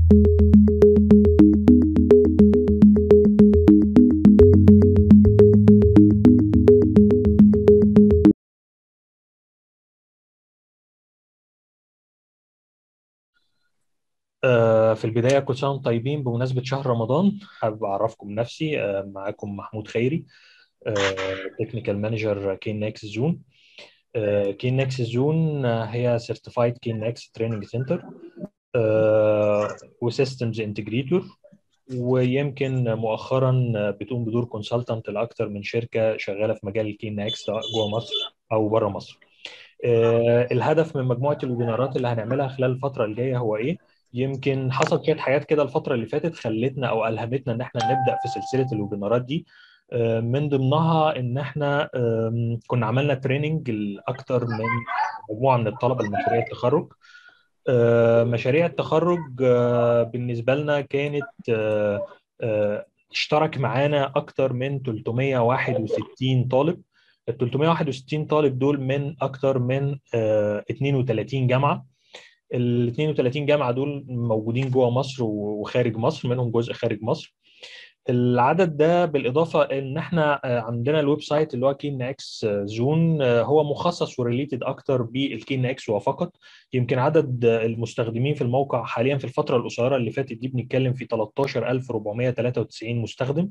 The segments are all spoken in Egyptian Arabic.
آه، في البداية كل سنة وانتم طيبين بمناسبة شهر رمضان حابب أعرفكم بنفسي آه، معاكم محمود خيري تكنيكال مانجر كين نكس زون كين نكس زون هي سيرتيفايد كين نكس تريننج سنتر وسيستمز انتجريتور ويمكن مؤخرا بتقوم بدور كونسلتنت لاكثر من شركه شغاله في مجال الكين نكس سواء جوه مصر او بره مصر. آه، الهدف من مجموعه الويبينارات اللي هنعملها خلال الفتره الجايه هو ايه؟ يمكن حصل شويه حاجات كده الفتره اللي فاتت خلتنا او الهمتنا ان احنا نبدا في سلسله الويبينارات دي آه، من ضمنها ان احنا آم، كنا عملنا تريننج لاكثر من مجموعه من الطلبه لمشاريع التخرج آه، مشاريع التخرج آه، بالنسبه لنا كانت آه، آه، اشترك معانا اكثر من 361 طالب ال 361 طالب دول من اكثر من آه، 32 جامعه ال 32 جامعه دول موجودين جوه مصر وخارج مصر منهم جزء خارج مصر العدد ده بالاضافه ان احنا آه، عندنا الويب سايت اللي هو كين اكس زون هو مخصص وريليتد اكتر بالكين اكس وفقط يمكن عدد آه، المستخدمين في الموقع حاليا في الفتره القصيره اللي فاتت دي بنتكلم في 13493 مستخدم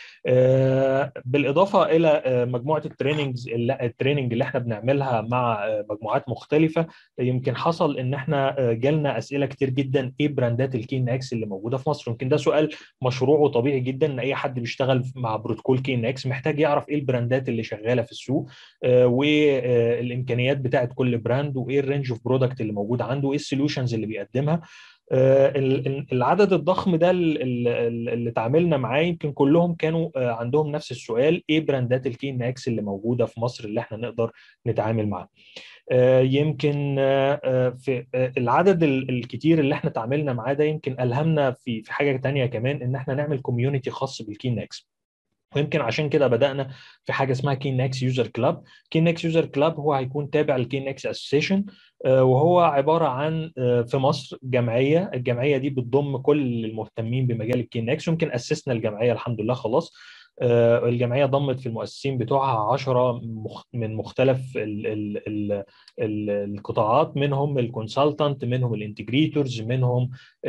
آه، بالاضافه الى آه، مجموعه التريننجز اللي التريننج اللي احنا بنعملها مع آه، مجموعات مختلفه يمكن حصل ان احنا آه، جالنا اسئله كتير جدا ايه براندات الكين اكس اللي موجوده في مصر يمكن ده سؤال مشروع وطبيعي جدا ان اي حد بيشتغل مع بروتوكول كين اكس محتاج يعرف ايه البراندات اللي شغاله في السوق آه، والامكانيات بتاعت كل براند وايه الرينج اوف برودكت اللي موجود عنده وايه السوليوشنز اللي بيقدمها آه، ال- ال- العدد الضخم ده ال- ال- ال- اللي تعاملنا معاه يمكن كلهم كانوا آه، عندهم نفس السؤال ايه براندات الكين اكس اللي موجوده في مصر اللي احنا نقدر نتعامل معاها آه، يمكن آه، آه، في آه، العدد ال- الكتير اللي احنا تعاملنا معاه ده يمكن الهمنا في في حاجه تانية كمان ان احنا نعمل كوميونتي خاص بالكين اكس ويمكن عشان كده بدأنا في حاجة اسمها كين اكس يوزر كلاب كين اكس يوزر كلاب هو هيكون تابع لكين اكس اسوسيشن وهو عبارة عن آه، في مصر جمعية الجمعية دي بتضم كل المهتمين بمجال الكين اكس يمكن أسسنا الجمعية الحمد لله خلاص آه، الجمعية ضمت في المؤسسين بتوعها 10 مخ- من مختلف ال ال ال ال القطاعات منهم الكونسلتنت منهم الانتجريتورز منهم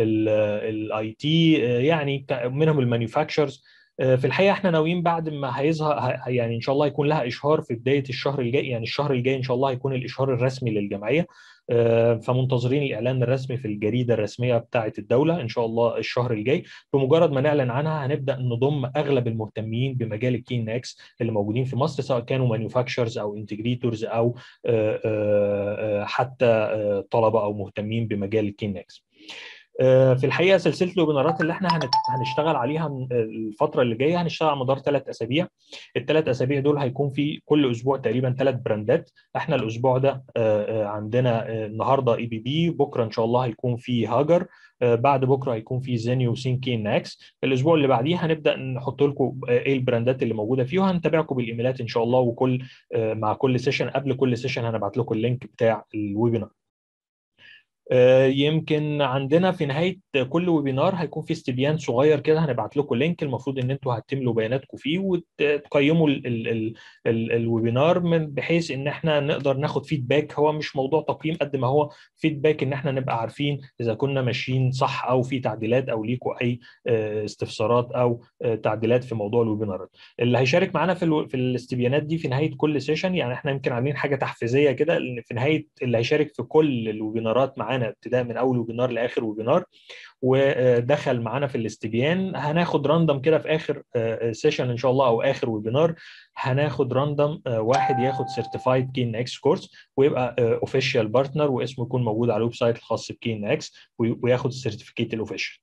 الاي تي يعني ك- منهم المانيفاكتشرز في الحقيقه احنا ناويين بعد ما هيظهر ه- يعني ان شاء الله يكون لها اشهار في بدايه الشهر الجاي يعني الشهر الجاي ان شاء الله هيكون الاشهار الرسمي للجمعيه آه، فمنتظرين الاعلان الرسمي في الجريده الرسميه بتاعه الدوله ان شاء الله الشهر الجاي بمجرد ما نعلن عنها هنبدا نضم اغلب المهتمين بمجال الكين اكس اللي موجودين في مصر سواء كانوا مانيفاكتشرز او انتجريتورز او آه، آه، آه، حتى آه، طلبه او مهتمين بمجال الكين اكس آه، في الحقيقه سلسله الويبينارات اللي احنا هنت- هنشتغل عليها من- الفتره اللي جايه هنشتغل على مدار ثلاث اسابيع الثلاث اسابيع دول هيكون في كل اسبوع تقريبا ثلاث براندات احنا الاسبوع ده آه، آه، عندنا آه، النهارده اي بي بي بكره ان شاء الله هيكون في هاجر آه، بعد بكره هيكون في زينيو وسينكي ناكس الاسبوع اللي بعديه هنبدا نحط لكم آه، ايه البراندات اللي موجوده فيه وهنتابعكم بالايميلات ان شاء الله وكل آه، مع كل سيشن قبل كل سيشن هنبعت لكم اللينك بتاع الويبينار آه، يمكن عندنا في نهايه كل ويبينار هيكون في استبيان صغير كده هنبعت لكم لينك المفروض ان انتوا هتملوا بياناتكم فيه وتقيموا ال ال ال ال الويبينار من بحيث ان احنا نقدر ناخد فيدباك هو مش موضوع تقييم قد ما هو فيدباك ان احنا نبقى عارفين اذا كنا ماشيين صح او في تعديلات او ليكوا اي آه، استفسارات او آه، تعديلات في موضوع الويبينارات اللي هيشارك معانا في الو... في الاستبيانات دي في نهايه كل سيشن يعني احنا يمكن عاملين حاجه تحفيزيه كده إن في نهايه اللي هيشارك في كل الويبينارات معانا ابتداء من اول ويبينار لاخر ويبينار ودخل معانا في الاستبيان هناخد راندوم كده في اخر سيشن ان شاء الله او اخر ويبينار هناخد راندوم واحد ياخد سيرتيفايد كين اكس كورس ويبقى اوفيشال بارتنر واسمه يكون موجود على الويب سايت الخاص بكين اكس وياخد السيرتيفيكيت الاوفيشال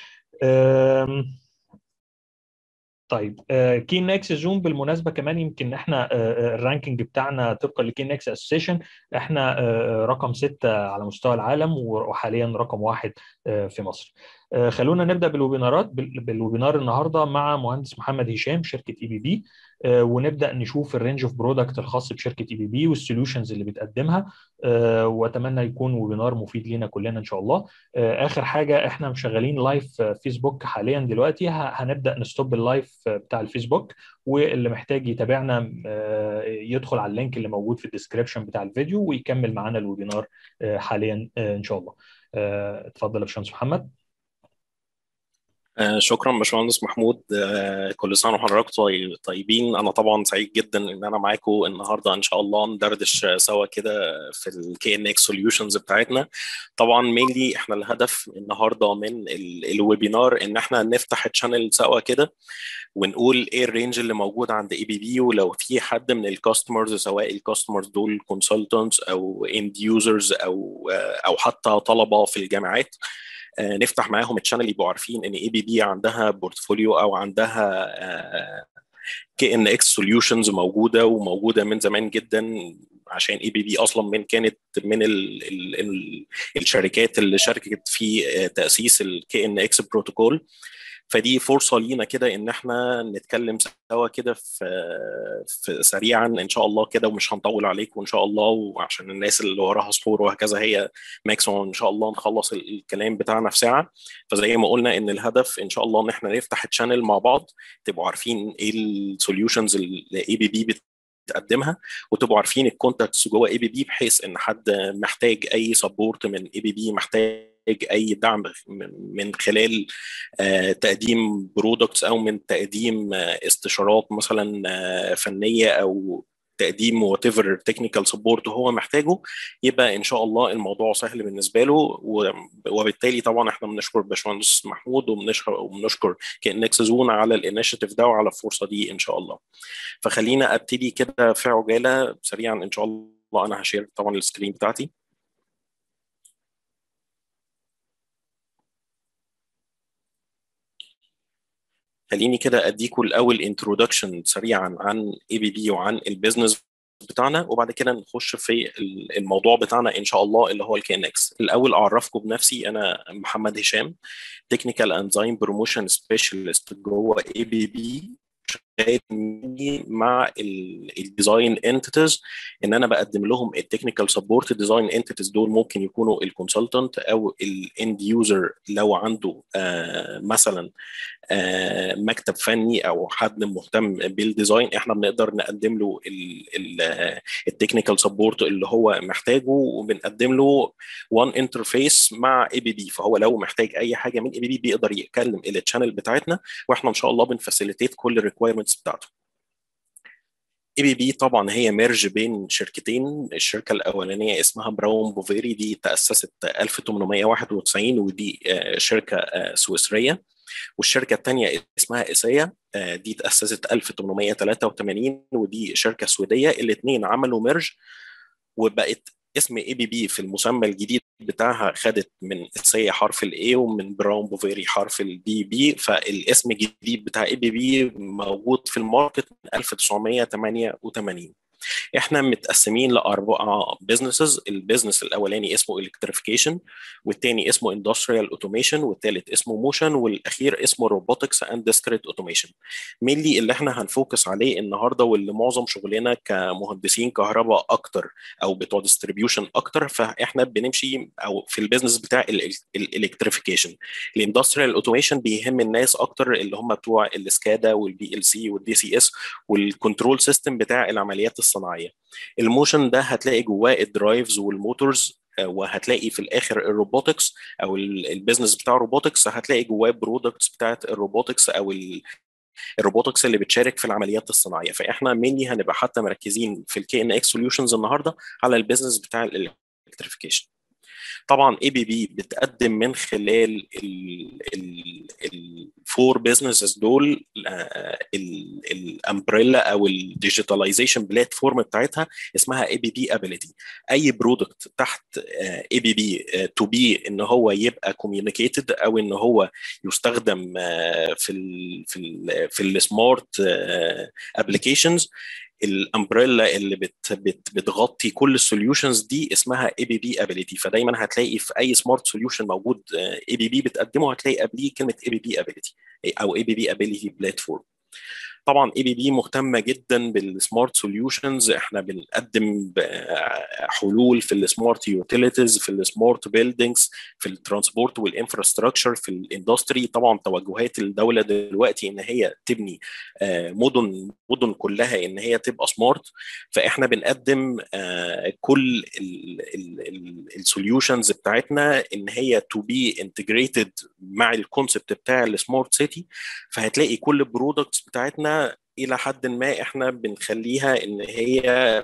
طيب كين اكس زوم بالمناسبه كمان يمكن احنا آه، الرانكينج بتاعنا طبقا لكين اكس اسوسيشن احنا آه، رقم ستة على مستوى العالم وحاليا رقم واحد آه، في مصر خلونا نبدا بالويبينارات بالويبينار النهارده مع مهندس محمد هشام شركه اي بي بي ونبدا نشوف الرينج اوف برودكت الخاص بشركه اي بي بي والسوليوشنز اللي بتقدمها واتمنى يكون ويبينار مفيد لينا كلنا ان شاء الله اخر حاجه احنا مشغلين لايف فيسبوك حاليا دلوقتي هنبدا نستوب اللايف بتاع الفيسبوك واللي محتاج يتابعنا يدخل على اللينك اللي موجود في الديسكربشن بتاع الفيديو ويكمل معانا الويبينار حاليا ان شاء الله اتفضل يا باشمهندس محمد آه شكرا باشمهندس محمود آه كل سنه وحضراتكم طيبين انا طبعا سعيد جدا ان انا معاكم النهارده ان شاء الله ندردش سوا كده في الكي ان اكس سوليوشنز بتاعتنا طبعا مينلي احنا الهدف النهارده من الويبينار ان احنا نفتح تشانل سوا كده ونقول ايه الرينج اللي موجود عند اي بي بي ولو في حد من الكاستمرز سواء الكاستمرز دول كونسلتنتس او اند يوزرز او او حتى طلبه في الجامعات نفتح معاهم الشانل يبقوا عارفين ان اي بي بي عندها بورتفوليو او عندها كي ان اكس سوليوشنز موجوده وموجوده من زمان جدا عشان اي بي بي اصلا من كانت من ال ال ال الشركات اللي شاركت في تاسيس الكي ان اكس بروتوكول فدي فرصه لينا كده ان احنا نتكلم سوا كده في, في سريعا ان شاء الله كده ومش هنطول عليكم ان شاء الله وعشان الناس اللي وراها سحور وهكذا هي ماكسيموم ان شاء الله نخلص الكلام بتاعنا في ساعه فزي ما قلنا ان الهدف ان شاء الله ان احنا نفتح الشانل مع بعض تبقوا عارفين ايه السوليوشنز اللي اي بي بي بتقدمها وتبقوا عارفين الكونتاكتس جوه اي بي بي بحيث ان حد محتاج اي سبورت من اي بي بي محتاج اي دعم من خلال تقديم برودكتس او من تقديم استشارات مثلا فنيه او تقديم وات ايفر تكنيكال سبورت هو محتاجه يبقى ان شاء الله الموضوع سهل بالنسبه له وبالتالي طبعا احنا بنشكر باشمهندس محمود وبنشكر وبنشكر كانكس زون على الانيشيتيف ده وعلى الفرصه دي ان شاء الله فخلينا ابتدي كده في عجاله سريعا ان شاء الله انا هشير طبعا السكرين بتاعتي خليني كده اديكم الاول انترودكشن سريعا عن اي بي بي وعن البيزنس بتاعنا وبعد كده نخش في الموضوع بتاعنا ان شاء الله اللي هو الكي ان اكس الاول اعرفكم بنفسي انا محمد هشام تكنيكال انزيم بروموشن سبيشالست جوه اي بي بي شغال مع الديزاين انتيتيز ان انا بقدم لهم التكنيكال سبورت الديزاين انتيتيز دول ممكن يكونوا الكونسلتنت او الاند يوزر لو عنده آه مثلا آه مكتب فني او حد مهتم بالديزاين احنا بنقدر نقدم له التكنيكال سبورت اللي هو محتاجه وبنقدم له وان انترفيس مع اي بي بي فهو لو محتاج اي حاجه من اي بي بي بيقدر يكلم التشانل بتاعتنا واحنا ان شاء الله بنفاسيليتيت كل الريكويرمنتس بتاعته اي بي بي طبعا هي ميرج بين شركتين الشركه الاولانيه اسمها براون بوفيري دي تاسست 1891 ودي شركه سويسريه والشركه الثانيه اسمها اسيا دي تاسست 1883 ودي شركه سويديه الاثنين عملوا ميرج وبقت اسم اي بي بي في المسمى الجديد بتاعها خدت من اسيا حرف الاي ومن براون بوفيري حرف البي بي فالاسم الجديد بتاع اي بي بي موجود في الماركت من 1988 احنا متقسمين لاربعه بزنسز البيزنس الاولاني اسمه الكتريفيكيشن والثاني اسمه اندستريال اوتوميشن والثالث اسمه موشن والاخير اسمه روبوتكس اند ديسكريت اوتوميشن مينلي اللي احنا هنفوكس عليه النهارده واللي معظم شغلنا كمهندسين كهرباء اكتر او بتوع ديستريبيوشن اكتر فاحنا بنمشي او في البيزنس بتاع الالكتريفيكيشن الاندستريال اوتوميشن بيهم الناس اكتر اللي هم بتوع السكادا والبي ال سي والدي سي اس والكنترول سيستم بتاع العمليات الصناعيه الموشن ده هتلاقي جواه الدرايفز والموتورز وهتلاقي في الاخر الروبوتكس او البيزنس بتاع الروبوتكس هتلاقي جواه برودكتس بتاعت الروبوتكس او الروبوتكس اللي بتشارك في العمليات الصناعيه فاحنا مينلي هنبقى حتى مركزين في الكي ان اكس سوليوشنز النهارده على البيزنس بتاع الالكتريفيكيشن طبعا اي بي بي بتقدم من خلال الفور بزنسز دول الامبريلا او الديجيتاليزيشن بلاتفورم بتاعتها اسمها اي بي بي ابيليتي اي برودكت تحت اي بي بي تو بي ان هو يبقى كوميونيكيتد او ان هو يستخدم في ال في ال في السمارت ابلكيشنز الامبريلا اللي بت بت بتغطي كل السوليوشنز دي اسمها اي بي بي ابيليتي فدايما هتلاقي في اي سمارت سوليوشن موجود اي بي بي بتقدمه هتلاقي قبليه كلمه اي بي بي ابيليتي او اي بي بي ابيليتي بلاتفورم طبعا اي بي بي مهتمه جدا بالسمارت سوليوشنز احنا بنقدم حلول في السمارت يوتيليتيز في السمارت بيلدينجز في الترانسبورت والانفراستراكشر في الاندستري طبعا توجهات الدوله دلوقتي ان هي تبني مدن مدن كلها ان هي تبقى سمارت فاحنا بنقدم كل السوليوشنز بتاعتنا ان هي تو بي انتجريتد مع الكونسبت بتاع السمارت سيتي فهتلاقي كل البرودكتس بتاعتنا الى حد ما احنا بنخليها ان هي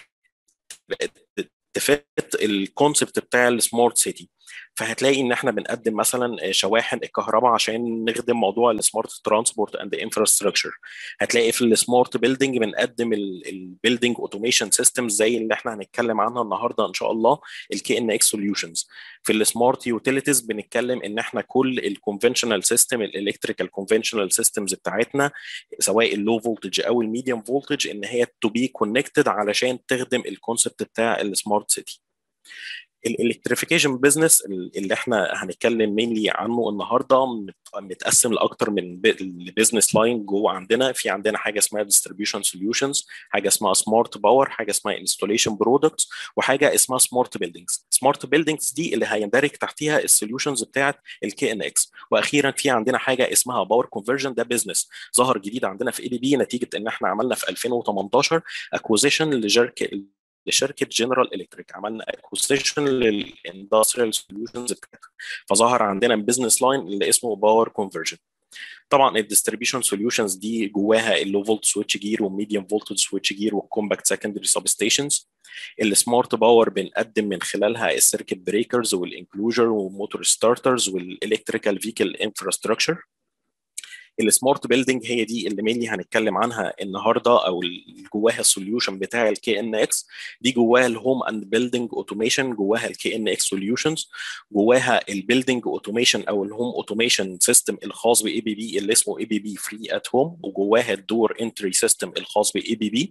تفت الكونسبت بتاع السمارت سيتي فهتلاقي ان احنا بنقدم مثلا شواحن الكهرباء عشان نخدم موضوع السمارت ترانسبورت اند انفراستراكشر هتلاقي في السمارت بيلدينج بنقدم البيلدينج اوتوميشن سيستمز زي اللي احنا هنتكلم عنها النهارده ان شاء الله الكي ان اكس سوليوشنز في السمارت يوتيليتيز بنتكلم ان احنا كل الكونفنشنال سيستم الالكتريكال كونفنشنال سيستمز بتاعتنا سواء اللو فولتج او الميديوم فولتج ان هي تو بي كونكتد علشان تخدم الكونسبت بتاع السمارت سيتي الالكتريفيكيشن بزنس اللي احنا هنتكلم مينلي عنه النهارده متقسم لاكتر من بزنس لاين جوه عندنا في عندنا حاجه اسمها ديستريبيوشن سوليوشنز حاجه اسمها سمارت باور حاجه اسمها انستوليشن برودكتس وحاجه اسمها سمارت بيلدينجز سمارت بيلدينجز دي اللي هيندرج تحتها السوليوشنز بتاعت الكي ان اكس واخيرا في عندنا حاجه اسمها باور كونفرجن ده بزنس ظهر جديد عندنا في اي بي بي نتيجه ان احنا عملنا في 2018 اكوزيشن لشركه لشركه جنرال الكتريك عملنا اكوزيشن للاندستريال سوليوشنز بتاعتها فظهر عندنا بزنس لاين اللي اسمه باور كونفرجن طبعا الديستريبيوشن سوليوشنز دي جواها اللو فولت سويتش جير والميديوم فولتج سويتش جير والكومباكت سكندري سب ستيشنز السمارت باور بنقدم من خلالها السيركت بريكرز والانكلوجر والموتور ستارترز والالكتريكال فيكل انفراستراكشر السمارت بيلدينج هي دي اللي مينلي هنتكلم عنها النهارده او جواها السوليوشن بتاع الكي ان اكس دي جواها الهوم اند بيلدينج اوتوميشن جواها الكي ان اكس سوليوشنز جواها البيلدينج اوتوميشن او الهوم اوتوميشن سيستم الخاص باي بي بي اللي اسمه اي بي بي فري ات هوم وجواها الدور انتري سيستم الخاص باي بي بي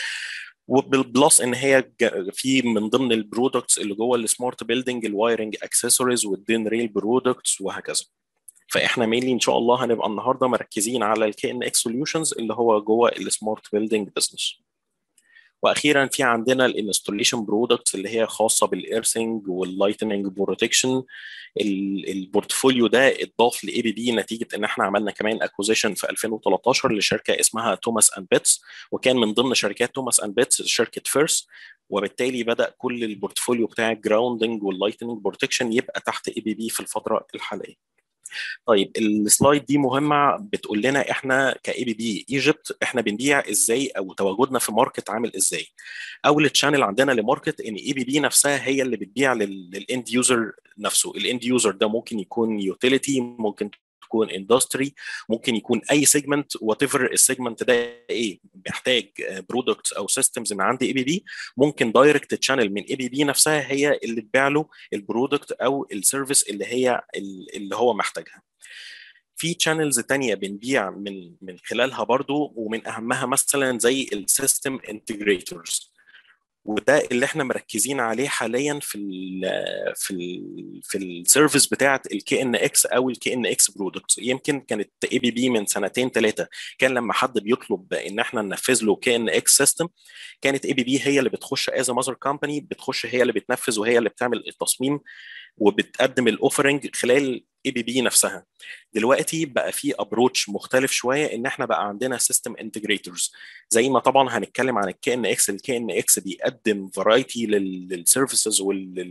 وبالبلس ان هي في من ضمن البرودكتس اللي جوه السمارت بيلدينج الوايرنج اكسسوارز والدين ريل برودكتس وهكذا فاحنا مينلي ان شاء الله هنبقى النهارده مركزين على الكي ان اكس سوليوشنز اللي هو جوه السمارت بيلدينج بزنس واخيرا في عندنا الانستوليشن برودكتس اللي هي خاصه بالايرثنج واللايتنج بروتكشن البورتفوليو ده اتضاف لاي بي بي نتيجه ان احنا عملنا كمان اكوزيشن في 2013 لشركه اسمها توماس اند بيتس وكان من ضمن شركات توماس اند بيتس شركه فيرس وبالتالي بدا كل البورتفوليو بتاع الجراوندنج واللايتنج بروتكشن يبقى تحت اي بي بي في الفتره الحاليه طيب السلايد دي مهمه بتقول لنا احنا كاي بي بي ايجيبت احنا بنبيع ازاي او تواجدنا في ماركت عامل ازاي اول تشانل عندنا لماركت ان اي بي بي نفسها هي اللي بتبيع للاند يوزر نفسه الاند يوزر ده ممكن يكون يوتيليتي ممكن تكون اندستري ممكن يكون اي سيجمنت وات ايفر السيجمنت ده ايه محتاج برودكتس او سيستمز من عند اي بي بي ممكن دايركت تشانل من اي بي بي نفسها هي اللي تبيع له البرودكت او السيرفيس اللي هي اللي هو محتاجها في تشانلز تانية بنبيع من من خلالها برضو ومن اهمها مثلا زي السيستم انتجريتورز وده اللي احنا مركزين عليه حاليا في ال في ال في السيرفيس بتاعه الكي ان اكس او الكي ان اكس برودكتس يمكن كانت اي بي بي من سنتين ثلاثه كان لما حد بيطلب ان احنا ننفذ له كي ان اكس سيستم كانت اي بي بي هي اللي بتخش از ماذر كومباني بتخش هي اللي بتنفذ وهي اللي بتعمل التصميم وبتقدم الاوفرنج خلال اي بي بي نفسها دلوقتي بقى في ابروتش مختلف شويه ان احنا بقى عندنا سيستم انتجريتورز زي ما طبعا هنتكلم عن الكي ان اكس الكي ان اكس بيقدم فرايتي للسيرفيسز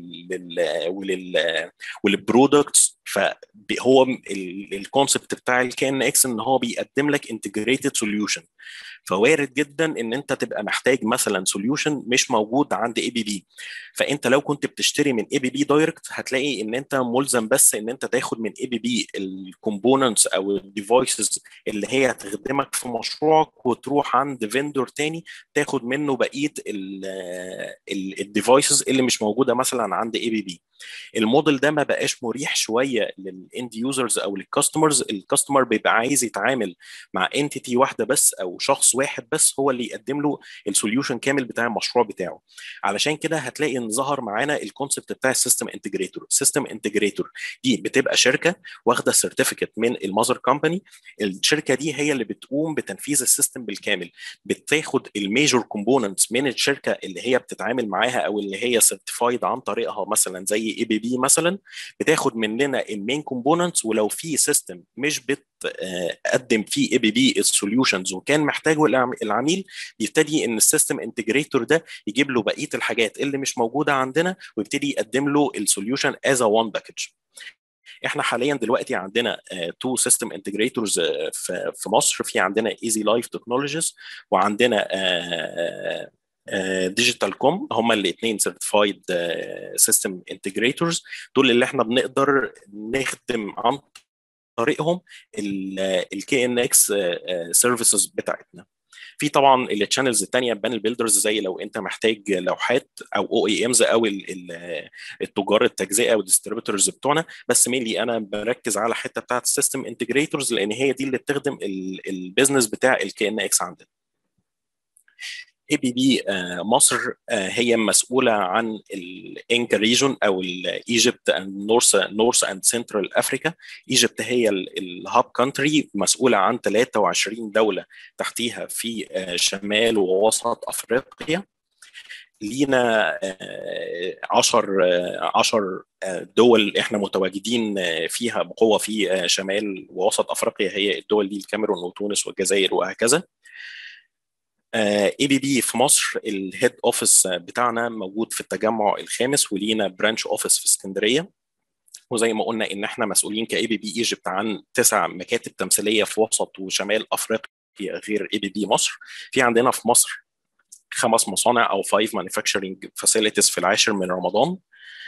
ولل وللبرودكتس فهو الكونسبت بتاع الكي ان اكس ان هو بيقدم لك انتجريتد سوليوشن فوارد جدا ان انت تبقى محتاج مثلا سوليوشن مش موجود عند اي بي بي فانت لو كنت بتشتري من اي بي بي دايركت هتلاقي ان انت ملزم بس ان انت تاخد من اي بي بي الكومبوننتس او الديفايسز اللي هي هتخدمك في مشروعك وتروح عند فيندور تاني تاخد منه بقيه الديفايسز اللي مش موجوده مثلا عند اي بي بي الموديل ده ما بقاش مريح شويه للاند يوزرز او للكاستمرز الكاستمر بيبقى عايز يتعامل مع انتيتي واحده بس او شخص واحد بس هو اللي يقدم له السوليوشن كامل بتاع المشروع بتاعه علشان كده هتلاقي ان ظهر معانا الكونسبت بتاع السيستم انتجريتور السيستم انتجريتور دي بتبقى شركه واخده سيرتيفيكت من المذر كومباني الشركه دي هي اللي بتقوم بتنفيذ السيستم بالكامل بتاخد الميجور كومبوننتس من الشركه اللي هي بتتعامل معاها او اللي هي سيرتيفايد عن طريقها مثلا زي اي بي بي مثلا بتاخد مننا المين كومبوننتس ولو في سيستم مش بتقدم فيه اي بي بي السوليوشنز وكان محتاجه العميل بيبتدي ان السيستم انتجريتور ده يجيب له بقيه الحاجات اللي مش موجوده عندنا ويبتدي يقدم له السوليوشن از ا وان باكج احنا حاليا دلوقتي عندنا تو سيستم انتجريتورز في مصر في عندنا ايزي لايف تكنولوجيز وعندنا ديجيتال كوم هم الاثنين سيرتيفايد سيستم انتجريتورز دول اللي احنا بنقدر نخدم عن طريقهم الكي ان اكس سيرفيسز بتاعتنا في طبعا التشانلز الثانيه بان بيلدرز زي لو انت محتاج لوحات او او اي امز او التجار التجزئه والديستريبيتورز بتوعنا بس مينلي انا بركز على الحته بتاعت السيستم انتجريتورز لان هي دي اللي بتخدم البيزنس بتاع الكي ان اكس عندنا اي بي بي مصر هي مسؤوله عن الانكا ريجون او ايجيبت اند نورث نورث اند سنترال افريكا ايجيبت هي الهاب كونتري مسؤوله عن 23 دوله تحتيها في شمال ووسط افريقيا لينا 10 10 دول احنا متواجدين فيها بقوه في شمال ووسط افريقيا هي الدول دي الكاميرون وتونس والجزائر وهكذا اي بي بي في مصر الهيد اوفيس بتاعنا موجود في التجمع الخامس ولينا برانش اوفيس في اسكندريه وزي ما قلنا ان احنا مسؤولين كاي بي بي ايجيبت عن تسع مكاتب تمثيليه في وسط وشمال افريقيا غير اي بي بي مصر في عندنا في مصر خمس مصانع او فايف مانيفاكتشرنج فاسيلتيز في العاشر من رمضان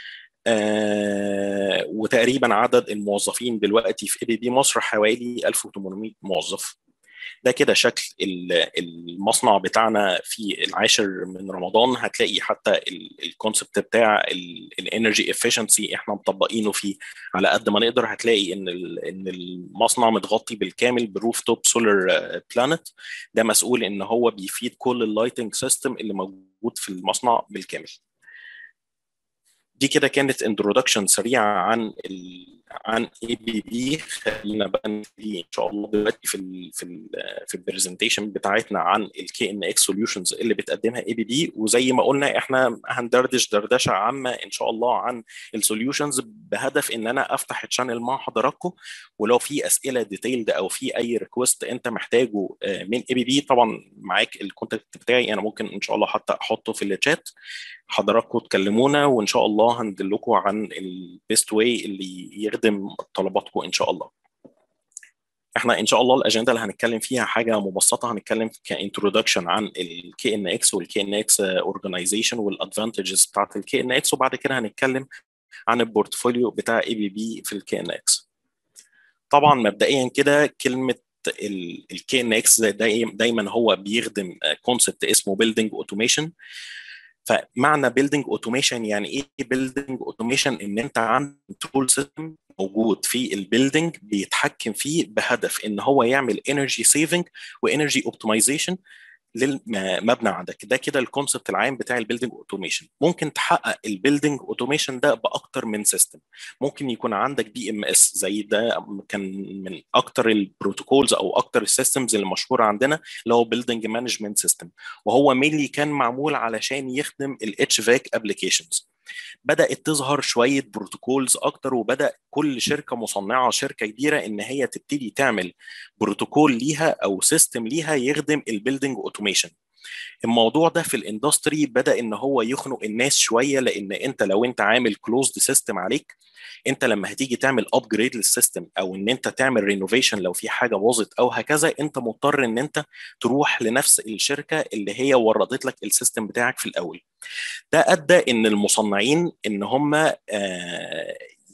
آه وتقريبا عدد الموظفين دلوقتي في اي بي بي مصر حوالي 1800 موظف ده كده شكل المصنع بتاعنا في العاشر من رمضان هتلاقي حتى الكونسبت بتاع الانرجي افشنسي احنا مطبقينه فيه على قد ما نقدر هتلاقي ان ان المصنع متغطي بالكامل بروف توب سولار بلانت ده مسؤول ان هو بيفيد كل اللايتنج سيستم اللي موجود في المصنع بالكامل دي كده كانت انترودكشن سريعه عن ال عن اي بي بي خلينا بقى نبتدي ان شاء الله دلوقتي في ال في ال في البرزنتيشن بتاعتنا عن الكي ان اكس سوليوشنز اللي بتقدمها اي بي بي وزي ما قلنا احنا هندردش دردشه عامه ان شاء الله عن السوليوشنز بهدف ان انا افتح الشانل مع حضراتكم ولو في اسئله ديتيلد او في اي ريكوست انت محتاجه من اي بي بي طبعا معاك الكونتاكت بتاعي انا ممكن ان شاء الله حتى احطه في الشات حضراتكم تكلمونا وان شاء الله هندلكم عن البيست واي اللي يخدم طلباتكم ان شاء الله احنا ان شاء الله الاجنده اللي هنتكلم فيها حاجه مبسطه هنتكلم كانترودكشن عن الكي ان اكس والكي ان اكس اورجانيزيشن والادفانتجز بتاعت الكي ان اكس وبعد كده هنتكلم عن البورتفوليو بتاع اي بي بي في الكي ان اكس طبعا مبدئيا كده كلمه الكي ان اكس دايما هو بيخدم كونسبت اسمه بيلدينج اوتوميشن فمعنى بيلدينج اوتوميشن يعني ايه بيلدينج اوتوميشن ان انت عندك تول سيستم موجود في البيلدينج بيتحكم فيه بهدف ان هو يعمل انرجي سيفنج وانرجي اوبتمايزيشن للمبنى عندك ده كده الكونسبت العام بتاع البيلدينج اوتوميشن ممكن تحقق البيلدينج اوتوميشن ده باكتر من سيستم ممكن يكون عندك بي ام اس زي ده كان من اكتر البروتوكولز او اكتر السيستمز اللي مشهوره عندنا اللي هو بيلدينج مانجمنت سيستم وهو مينلي كان معمول علشان يخدم الاتش فاك ابلكيشنز بدات تظهر شويه بروتوكولز اكتر وبدا كل شركه مصنعه شركه كبيره ان هي تبتدي تعمل بروتوكول ليها او سيستم ليها يخدم البيلدينج اوتوميشن الموضوع ده في الاندستري بدا ان هو يخنق الناس شويه لان انت لو انت عامل كلوزد سيستم عليك انت لما هتيجي تعمل ابجريد للسيستم او ان انت تعمل رينوفيشن لو في حاجه باظت او هكذا انت مضطر ان انت تروح لنفس الشركه اللي هي وردت لك السيستم بتاعك في الاول ده ادى ان المصنعين ان هم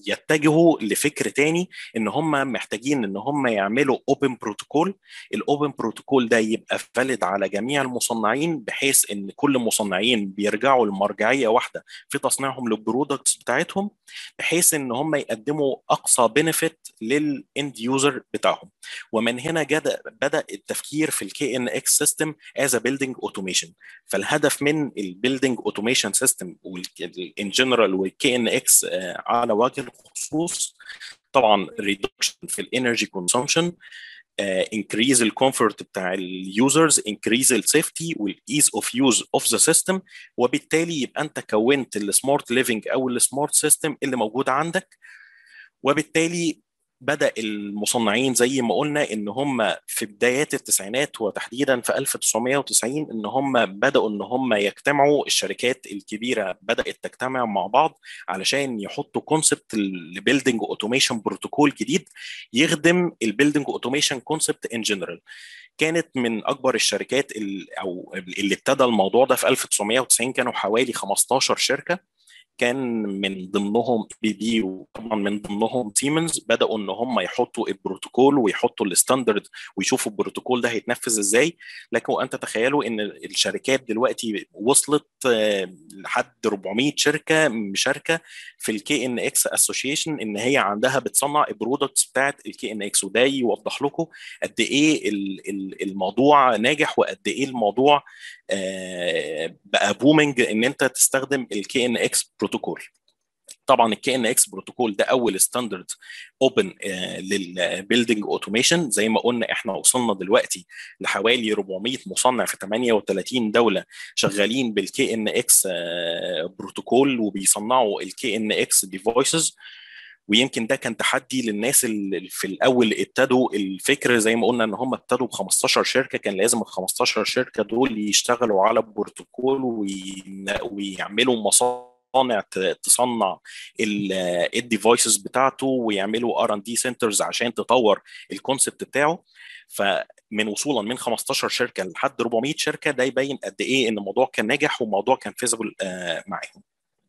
يتجهوا لفكر تاني ان هم محتاجين ان هم يعملوا اوبن بروتوكول الاوبن بروتوكول ده يبقى فاليد على جميع المصنعين بحيث ان كل المصنعين بيرجعوا لمرجعيه واحده في تصنيعهم للبرودكتس بتاعتهم بحيث ان هم يقدموا اقصى بنفيت للاند يوزر بتاعهم ومن هنا جد بدا التفكير في الكي ان اكس سيستم از ا بيلدينج اوتوميشن فالهدف من البيلدينج اوتوميشن سيستم ان جنرال والكي ان اكس على وجه الخصوص طبعا ريدكشن في الانرجي كونسومشن انكريز الكومفورت بتاع اليوزرز انكريز السيفتي والايز اوف يوز اوف ذا سيستم وبالتالي يبقى انت كونت السمارت ليفنج او السمارت سيستم اللي موجود عندك وبالتالي بدا المصنعين زي ما قلنا ان هم في بدايات التسعينات وتحديدا في 1990 ان هم بداوا ان هم يجتمعوا الشركات الكبيره بدات تجتمع مع بعض علشان يحطوا كونسبت لبيلدينج اوتوميشن بروتوكول جديد يخدم البيلدينج اوتوميشن كونسبت ان جنرال كانت من اكبر الشركات اللي او اللي ابتدى الموضوع ده في 1990 كانوا حوالي 15 شركه كان من ضمنهم بي بي وطبعا من ضمنهم سيمنز بداوا ان هم يحطوا البروتوكول ويحطوا الستاندرد ويشوفوا البروتوكول ده هيتنفذ ازاي لكن انت تخيلوا ان الشركات دلوقتي وصلت لحد 400 شركه مشاركه في الكي ان اكس اسوشيشن ان هي عندها بتصنع البرودكتس بتاعت الكي ان اكس وده يوضح لكم قد ايه الموضوع ناجح وقد ايه الموضوع بقى بومنج ان انت تستخدم الكي ان اكس بروتوكول طبعا الكي ان اكس بروتوكول ده اول ستاندرد اوبن للبيلدينج اوتوميشن زي ما قلنا احنا وصلنا دلوقتي لحوالي 400 مصنع في 38 دوله شغالين بالكي ان اكس بروتوكول وبيصنعوا الكي ان اكس ديفايسز ويمكن ده كان تحدي للناس اللي في الاول ابتدوا الفكر زي ما قلنا ان هم ابتدوا ب 15 شركه كان لازم ال 15 شركه دول يشتغلوا على بروتوكول ويعملوا مصانع تصنع الديفايسز بتاعته ويعملوا ار ان دي سنترز عشان تطور الكونسبت بتاعه فمن وصولا من 15 شركه لحد 400 شركه ده يبين قد ايه ان الموضوع كان ناجح والموضوع كان فيزبل معاهم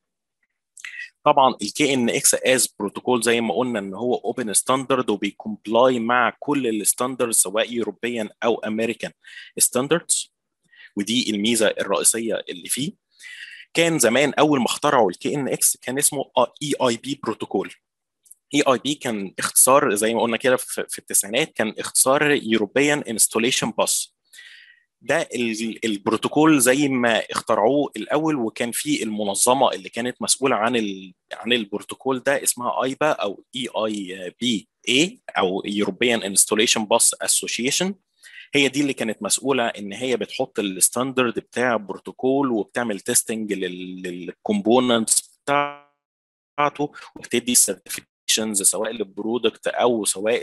طبعا الكي ان اكس اس بروتوكول زي ما قلنا ان هو اوبن ستاندرد وبيكومبلاي مع كل الستاندردز سواء يوروبيان او امريكان ستاندردز ودي الميزه الرئيسيه اللي فيه كان زمان اول ما اخترعوا الكي ان اكس كان اسمه اي اي بي بروتوكول اي اي بي كان اختصار زي ما قلنا كده في التسعينات كان اختصار يوروبيان انستوليشن باس ده البروتوكول زي ما اخترعوه الاول وكان في المنظمه اللي كانت مسؤوله عن ال عن البروتوكول ده اسمها ايبا او اي اي بي اي او يوروبيان انستوليشن باس اسوشيشن هي دي اللي كانت مسؤوله ان هي بتحط الستاندرد بتاع البروتوكول وبتعمل تيستنج للكومبوننتس بتاعته وبتدي السيرتيفيكيشنز سواء للبرودكت او سواء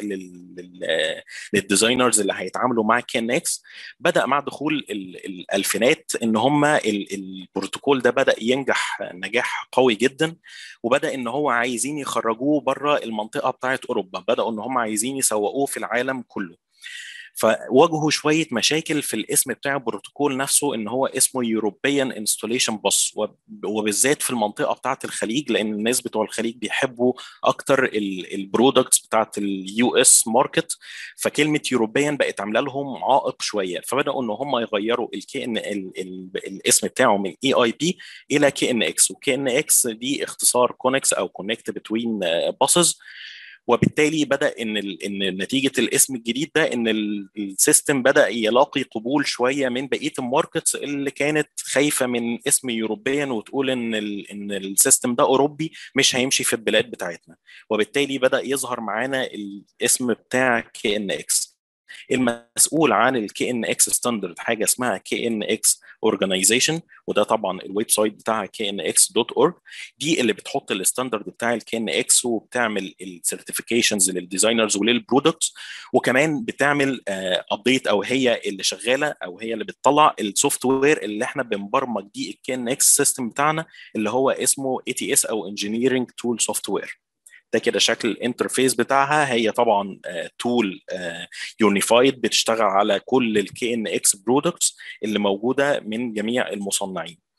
للديزاينرز اللي هيتعاملوا مع كين اكس بدا مع دخول الالفينات ان هم البروتوكول ده بدا ينجح نجاح قوي جدا وبدا ان هو عايزين يخرجوه بره المنطقه بتاعت اوروبا بداوا ان هم عايزين يسوقوه في العالم كله فواجهوا شويه مشاكل في الاسم بتاع البروتوكول نفسه ان هو اسمه يوروبيان انستوليشن باس وبالذات في المنطقه بتاعه الخليج لان الناس بتوع الخليج بيحبوا اكتر البرودكتس بتاعه اليو اس ماركت فكلمه يوروبيان بقت عامله لهم عائق شويه فبداوا ان هم يغيروا الكي ان الاسم بتاعه من اي اي بي الى كي ان اكس وكي ان اكس دي اختصار كونكس او كونكت بتوين باسز وبالتالي بدا ان ان نتيجه الاسم الجديد ده ان السيستم بدا يلاقي قبول شويه من بقيه الماركتس اللي كانت خايفه من اسم يوروبيان وتقول ان ال ان السيستم ده اوروبي مش هيمشي في البلاد بتاعتنا وبالتالي بدا يظهر معانا الاسم بتاع كي ان اكس المسؤول عن الكي ان اكس ستاندرد حاجه اسمها كي ان اكس اورجانيزيشن وده طبعا الويب سايت بتاعها كي ان اكس دوت اورج دي اللي بتحط الستاندرد بتاع الكي ان اكس وبتعمل السيرتيفيكيشنز للديزاينرز وللبرودكتس وكمان بتعمل ابديت uh, او هي اللي شغاله او هي اللي بتطلع السوفت وير اللي احنا بنبرمج دي الكي ان اكس سيستم بتاعنا اللي هو اسمه اي تي اس او انجينيرنج تول سوفت وير ده كده شكل الانترفيس بتاعها هي طبعا تول يونيفايد بتشتغل على كل الكي ان اكس برودكتس اللي موجوده من جميع المصنعين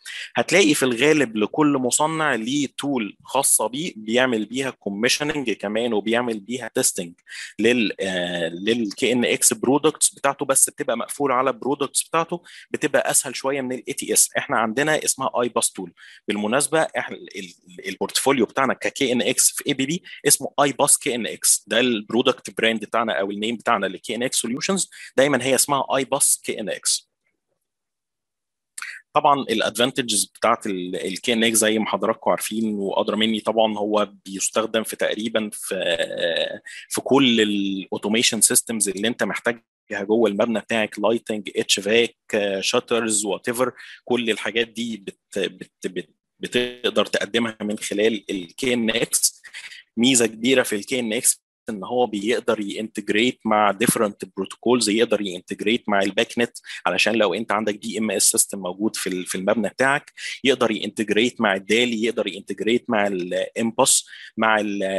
هتلاقي في الغالب لكل مصنع ليه تول خاصه بيه بيعمل بيها كوميشننج كمان وبيعمل بيها تيستنج لل للكي ان اكس برودكتس بتاعته بس بتبقى مقفوله على البرودكتس بتاعته بتبقى اسهل شويه من الاي تي اس احنا عندنا اسمها اي باس تول بالمناسبه احنا البورتفوليو بتاعنا ككي ان اكس في اي بي بي اسمه اي باس كي ان اكس ده البرودكت براند بتاعنا او النيم بتاعنا لكي ان اكس سوليوشنز دايما هي اسمها اي باس كي ان اكس طبعا الادفانتجز بتاعت الكي ان اكس زي ما حضراتكم عارفين وادرى مني طبعا هو بيستخدم في تقريبا في في كل الاوتوميشن سيستمز اللي انت محتاج جوه المبنى بتاعك لايتنج اتش فاك شاترز وات ايفر كل الحاجات دي بت بت بت بتقدر تقدمها من خلال الكي ان اكس ميزه كبيره في الكي ان اكس ان هو بيقدر ينتجريت مع ديفرنت بروتوكولز يقدر ينتجريت مع الباك نت علشان لو انت عندك دي ام اس سيستم موجود في في المبنى بتاعك يقدر ينتجريت مع الدالي يقدر ينتجريت مع الامبوس مع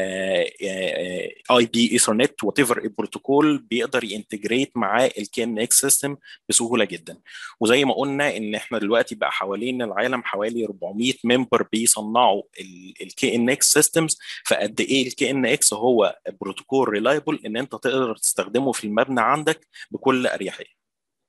الاي بي ايثرنت وات ايفر البروتوكول بيقدر ينتجريت مع الكي ان اكس سيستم بسهوله جدا وزي ما قلنا ان احنا دلوقتي بقى حوالين العالم حوالي 400 ممبر بيصنعوا الكي ان اكس سيستمز فقد ايه الكي ان اكس هو بروتوكول ريلايبل ان انت تقدر تستخدمه في المبنى عندك بكل اريحيه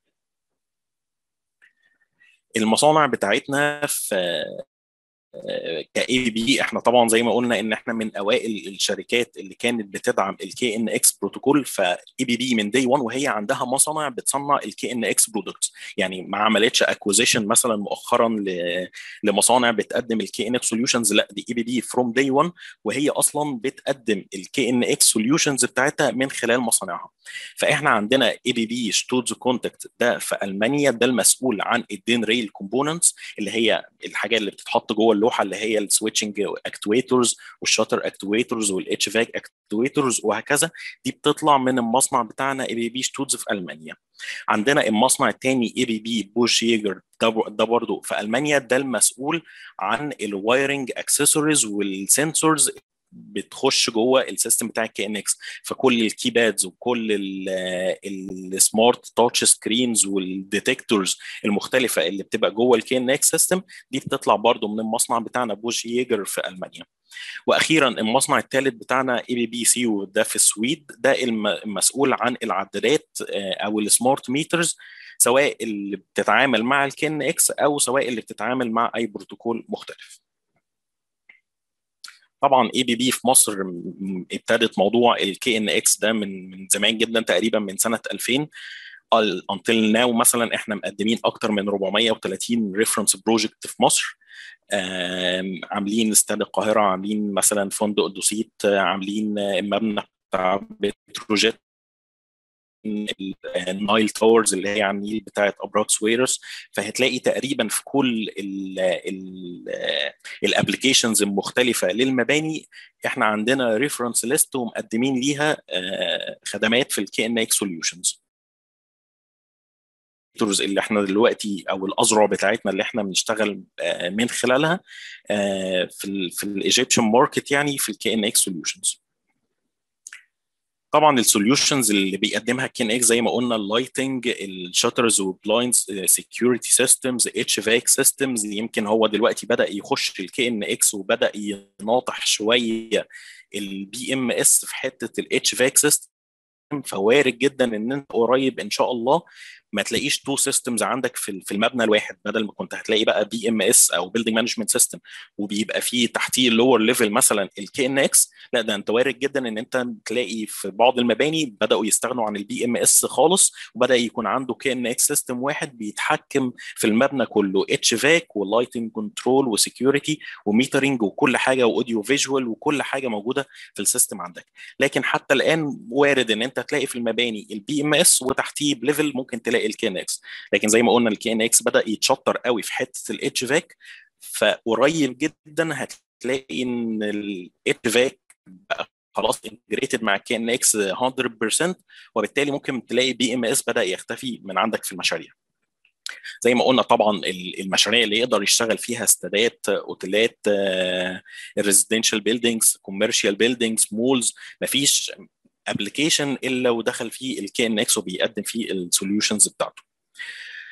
المصانع بتاعتنا في كاي بي بي احنا طبعا زي ما قلنا ان احنا من اوائل الشركات اللي كانت بتدعم الكي ان اكس بروتوكول فاي بي بي من دي 1 وهي عندها مصانع بتصنع الكي ان اكس برودكتس يعني ما عملتش اكوزيشن مثلا مؤخرا لمصانع بتقدم الكي ان اكس سوليوشنز لا دي اي بي بي فروم دي 1 وهي اصلا بتقدم الكي ان اكس سوليوشنز بتاعتها من خلال مصانعها فاحنا عندنا اي بي بي شتوتز كونتاكت ده في المانيا ده المسؤول عن الدين ريل كومبوننتس اللي هي الحاجات اللي بتتحط جوه اللوحه اللي هي السويتشنج اكتويترز والشاتر اكتويترز والاتش فاك اكتويترز وهكذا دي بتطلع من المصنع بتاعنا اي بي بي شتوتز في المانيا عندنا المصنع الثاني اي بي بي بوش ييجر ده برضه في المانيا ده المسؤول عن الوايرنج اكسسوارز والسنسورز بتخش جوه السيستم بتاع الكي ان اكس فكل الكيبادز وكل السمارت تاتش سكرينز والديتكتورز المختلفه اللي بتبقى جوه الكي ان اكس سيستم دي بتطلع برضو من المصنع بتاعنا بوش ييجر في المانيا واخيرا المصنع الثالث بتاعنا اي بي بي سي وده في السويد ده المسؤول عن العدادات او السمارت ميترز سواء اللي بتتعامل مع الكي ان اكس او سواء اللي بتتعامل مع اي بروتوكول مختلف طبعا اي بي بي في مصر ابتدت موضوع الكي ان اكس ده من من زمان جدا تقريبا من سنه 2000 انتل ناو مثلا احنا مقدمين اكتر من 430 ريفرنس بروجكت في مصر عاملين استاد القاهره عاملين مثلا فندق دوسيت عاملين مبنى بتاع بتروجيت النايل تاورز اللي هي على النيل بتاعت ابراج سويرس فهتلاقي تقريبا في كل الابلكيشنز المختلفه للمباني احنا عندنا ريفرنس ليست ومقدمين ليها خدمات في الكي ان اكس سوليوشنز اللي احنا دلوقتي او الاذرع بتاعتنا اللي احنا بنشتغل من خلالها في في الايجيبشن ماركت يعني في الكي ان اكس سوليوشنز طبعا السوليوشنز اللي بيقدمها كين اكس زي ما قلنا اللايتنج الشاترز والبلايندز سكيورتي سيستمز اتش فاك سيستمز يمكن هو دلوقتي بدا يخش الكي ان اكس وبدا يناطح شويه البي ام اس في حته الاتش فاك سيستم فوارد جدا ان انت قريب ان شاء الله ما تلاقيش تو سيستمز عندك في في المبنى الواحد بدل ما كنت هتلاقي بقى بي ام اس او بيلدينج مانجمنت سيستم وبيبقى فيه تحتيه اللور ليفل مثلا الكي ان اكس لا ده انت وارد جدا ان انت تلاقي في بعض المباني بداوا يستغنوا عن البي ام اس خالص وبدا يكون عنده كي ان اكس سيستم واحد بيتحكم في المبنى كله اتش فاك ولايتنج كنترول وسكيورتي وميترنج وكل حاجه واوديو فيجوال وكل حاجه موجوده في السيستم عندك لكن حتى الان وارد ان انت تلاقي في المباني البي ام اس وتحتيه بليفل ممكن تلاقي الكي ان اكس لكن زي ما قلنا الكي ان اكس بدا يتشطر قوي في حته الاتش فاك فقريب جدا هتلاقي ان الاتش فاك بقى خلاص انتجريتد مع الكي ان اكس 100% وبالتالي ممكن تلاقي بي ام اس بدا يختفي من عندك في المشاريع زي ما قلنا طبعا المشاريع اللي يقدر يشتغل فيها استادات اوتيلات الريزيدنشال بيلدينجز كوميرشال بيلدينجز مولز مفيش ابلكيشن الا ودخل فيه الكي ان اكس وبيقدم فيه السوليوشنز بتاعته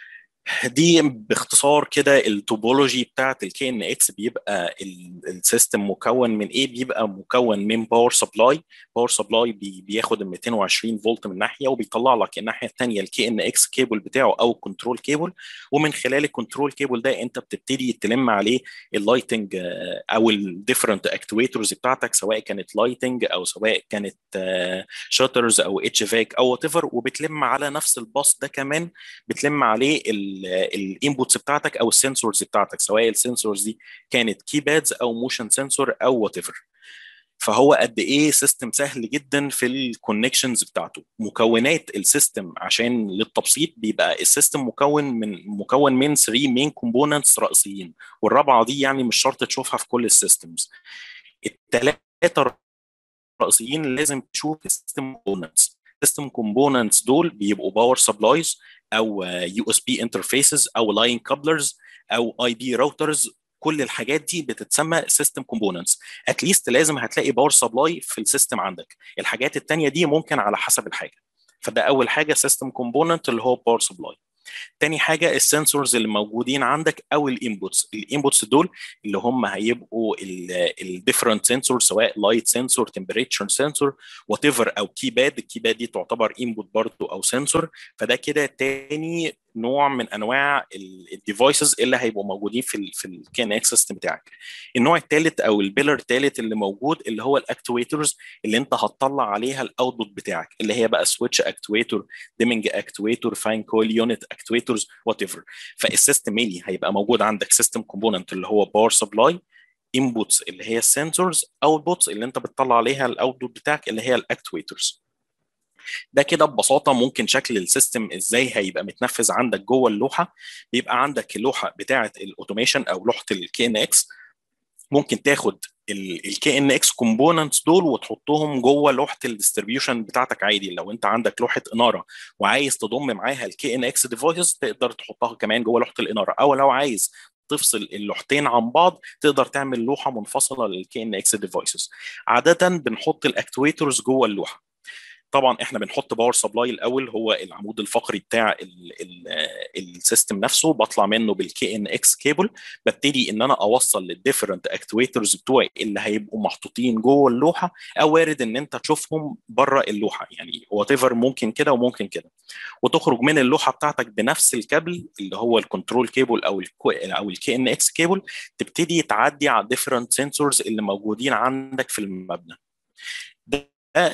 دي باختصار كده التوبولوجي بتاعت الكي ان اكس بيبقى السيستم مكون من ايه بيبقى مكون من باور سبلاي باور سبلاي بياخد ال 220 فولت من ناحيه وبيطلع لك الناحيه الثانيه الكي ان اكس كيبل بتاعه او الكنترول كيبل ومن خلال الكنترول كيبل ده انت بتبتدي تلم عليه اللايتنج او الديفرنت اكتويترز بتاعتك سواء كانت لايتنج او سواء كانت شاترز او اتش فاك او وات ايفر وبتلم على نفس الباص ده كمان بتلم عليه الانبوتس بتاعتك او السنسورز بتاعتك سواء السنسورز دي كانت كيبادز او موشن سنسور او وات ايفر فهو قد ايه سيستم سهل جدا في الكونكشنز بتاعته مكونات السيستم عشان للتبسيط بيبقى السيستم مكون من مكون من 3 مين كومبوننتس رئيسيين والرابعه دي يعني مش شرط تشوفها في كل السيستمز الثلاثه الرئيسيين لازم تشوف السيستم كومبوننتس السيستم كومبوننتس دول بيبقوا باور سبلايز او يو اس بي انترفيسز او لاين كابلرز او اي بي راوترز كل الحاجات دي بتتسمى سيستم كومبوننتس اتليست لازم هتلاقي باور سبلاي في السيستم عندك الحاجات الثانيه دي ممكن على حسب الحاجه فده اول حاجه سيستم كومبوننت اللي هو باور سبلاي تاني حاجه السنسورز اللي موجودين عندك او الانبوتس الانبوتس دول اللي هم هيبقوا الديفرنت سنسور سواء لايت سنسور تمبريتشر سنسور وات ايفر او كيباد الكيباد دي تعتبر انبوت برضه او سنسور فده كده تاني نوع من انواع الديفايسز اللي هيبقوا موجودين في ال في الكي ان اكس سيستم بتاعك النوع الثالث او البيلر الثالث اللي موجود اللي هو الاكتويترز اللي انت هتطلع عليها الاوتبوت بتاعك اللي هي بقى سويتش اكتويتور ديمنج اكتويتور فاين كويل يونت اكتويتورز وات ايفر فالسيستم ميلي هيبقى موجود عندك سيستم كومبوننت اللي هو باور سبلاي انبوتس اللي هي السنسورز اوتبوتس اللي انت بتطلع عليها الاوتبوت بتاعك اللي هي الاكتويترز ده كده ببساطه ممكن شكل السيستم ازاي هيبقى متنفذ عندك جوه اللوحه بيبقى عندك اللوحه بتاعه الاوتوميشن او لوحه الكي ان اكس ممكن تاخد الكي ان اكس كومبوننتس دول وتحطهم جوه لوحه الديستريبيوشن بتاعتك عادي لو انت عندك لوحه اناره وعايز تضم معاها الكي ان اكس ديفايس تقدر تحطها كمان جوه لوحه الاناره او لو عايز تفصل اللوحتين عن بعض تقدر تعمل لوحه منفصله للكي ان اكس ديفايسز عاده بنحط الاكتويترز جوه اللوحه طبعا احنا بنحط باور سبلاي الاول هو العمود الفقري بتاع السيستم نفسه بطلع منه بالكي ان اكس كيبل ببتدي ان انا اوصل للديفرنت اكتويترز بتوعي اللي هيبقوا محطوطين جوه اللوحه او وارد ان انت تشوفهم بره اللوحه يعني وات ايفر ممكن كده وممكن كده وتخرج من اللوحه بتاعتك بنفس الكابل اللي هو الكنترول كيبل او ال او الكي ان اكس كيبل تبتدي تعدي على الديفرنت سنسورز اللي موجودين عندك في المبنى ده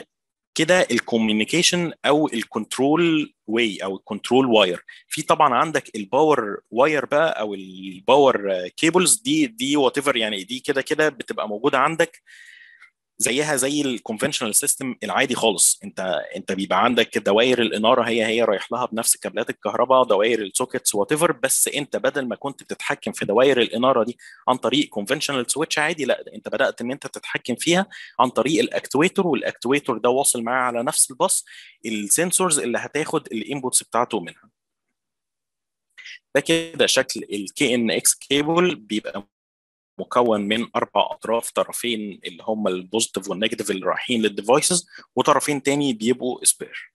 كده الكوميونيكيشن او الكنترول واي او الكنترول واير في طبعا عندك الباور واير بقى او الباور كيبلز دي دي وات ايفر يعني دي كده كده بتبقى موجوده عندك زيها زي الكونفشنال سيستم العادي خالص انت انت بيبقى عندك دوائر الاناره هي هي رايح لها بنفس كابلات الكهرباء دوائر السوكيتس وات ايفر بس انت بدل ما كنت بتتحكم في دوائر الاناره دي عن طريق كونفشنال سويتش عادي لا انت بدات ان انت تتحكم فيها عن طريق الاكتويتور والاكتويتور ده واصل معاه على نفس الباص السنسورز اللي هتاخد الانبوتس بتاعته منها ده كده شكل الكي ان اكس كيبل بيبقى مكون من اربع اطراف طرفين اللي هم البوزيتيف والنيجاتيف اللي رايحين للديفايسز وطرفين تاني بيبقوا سبير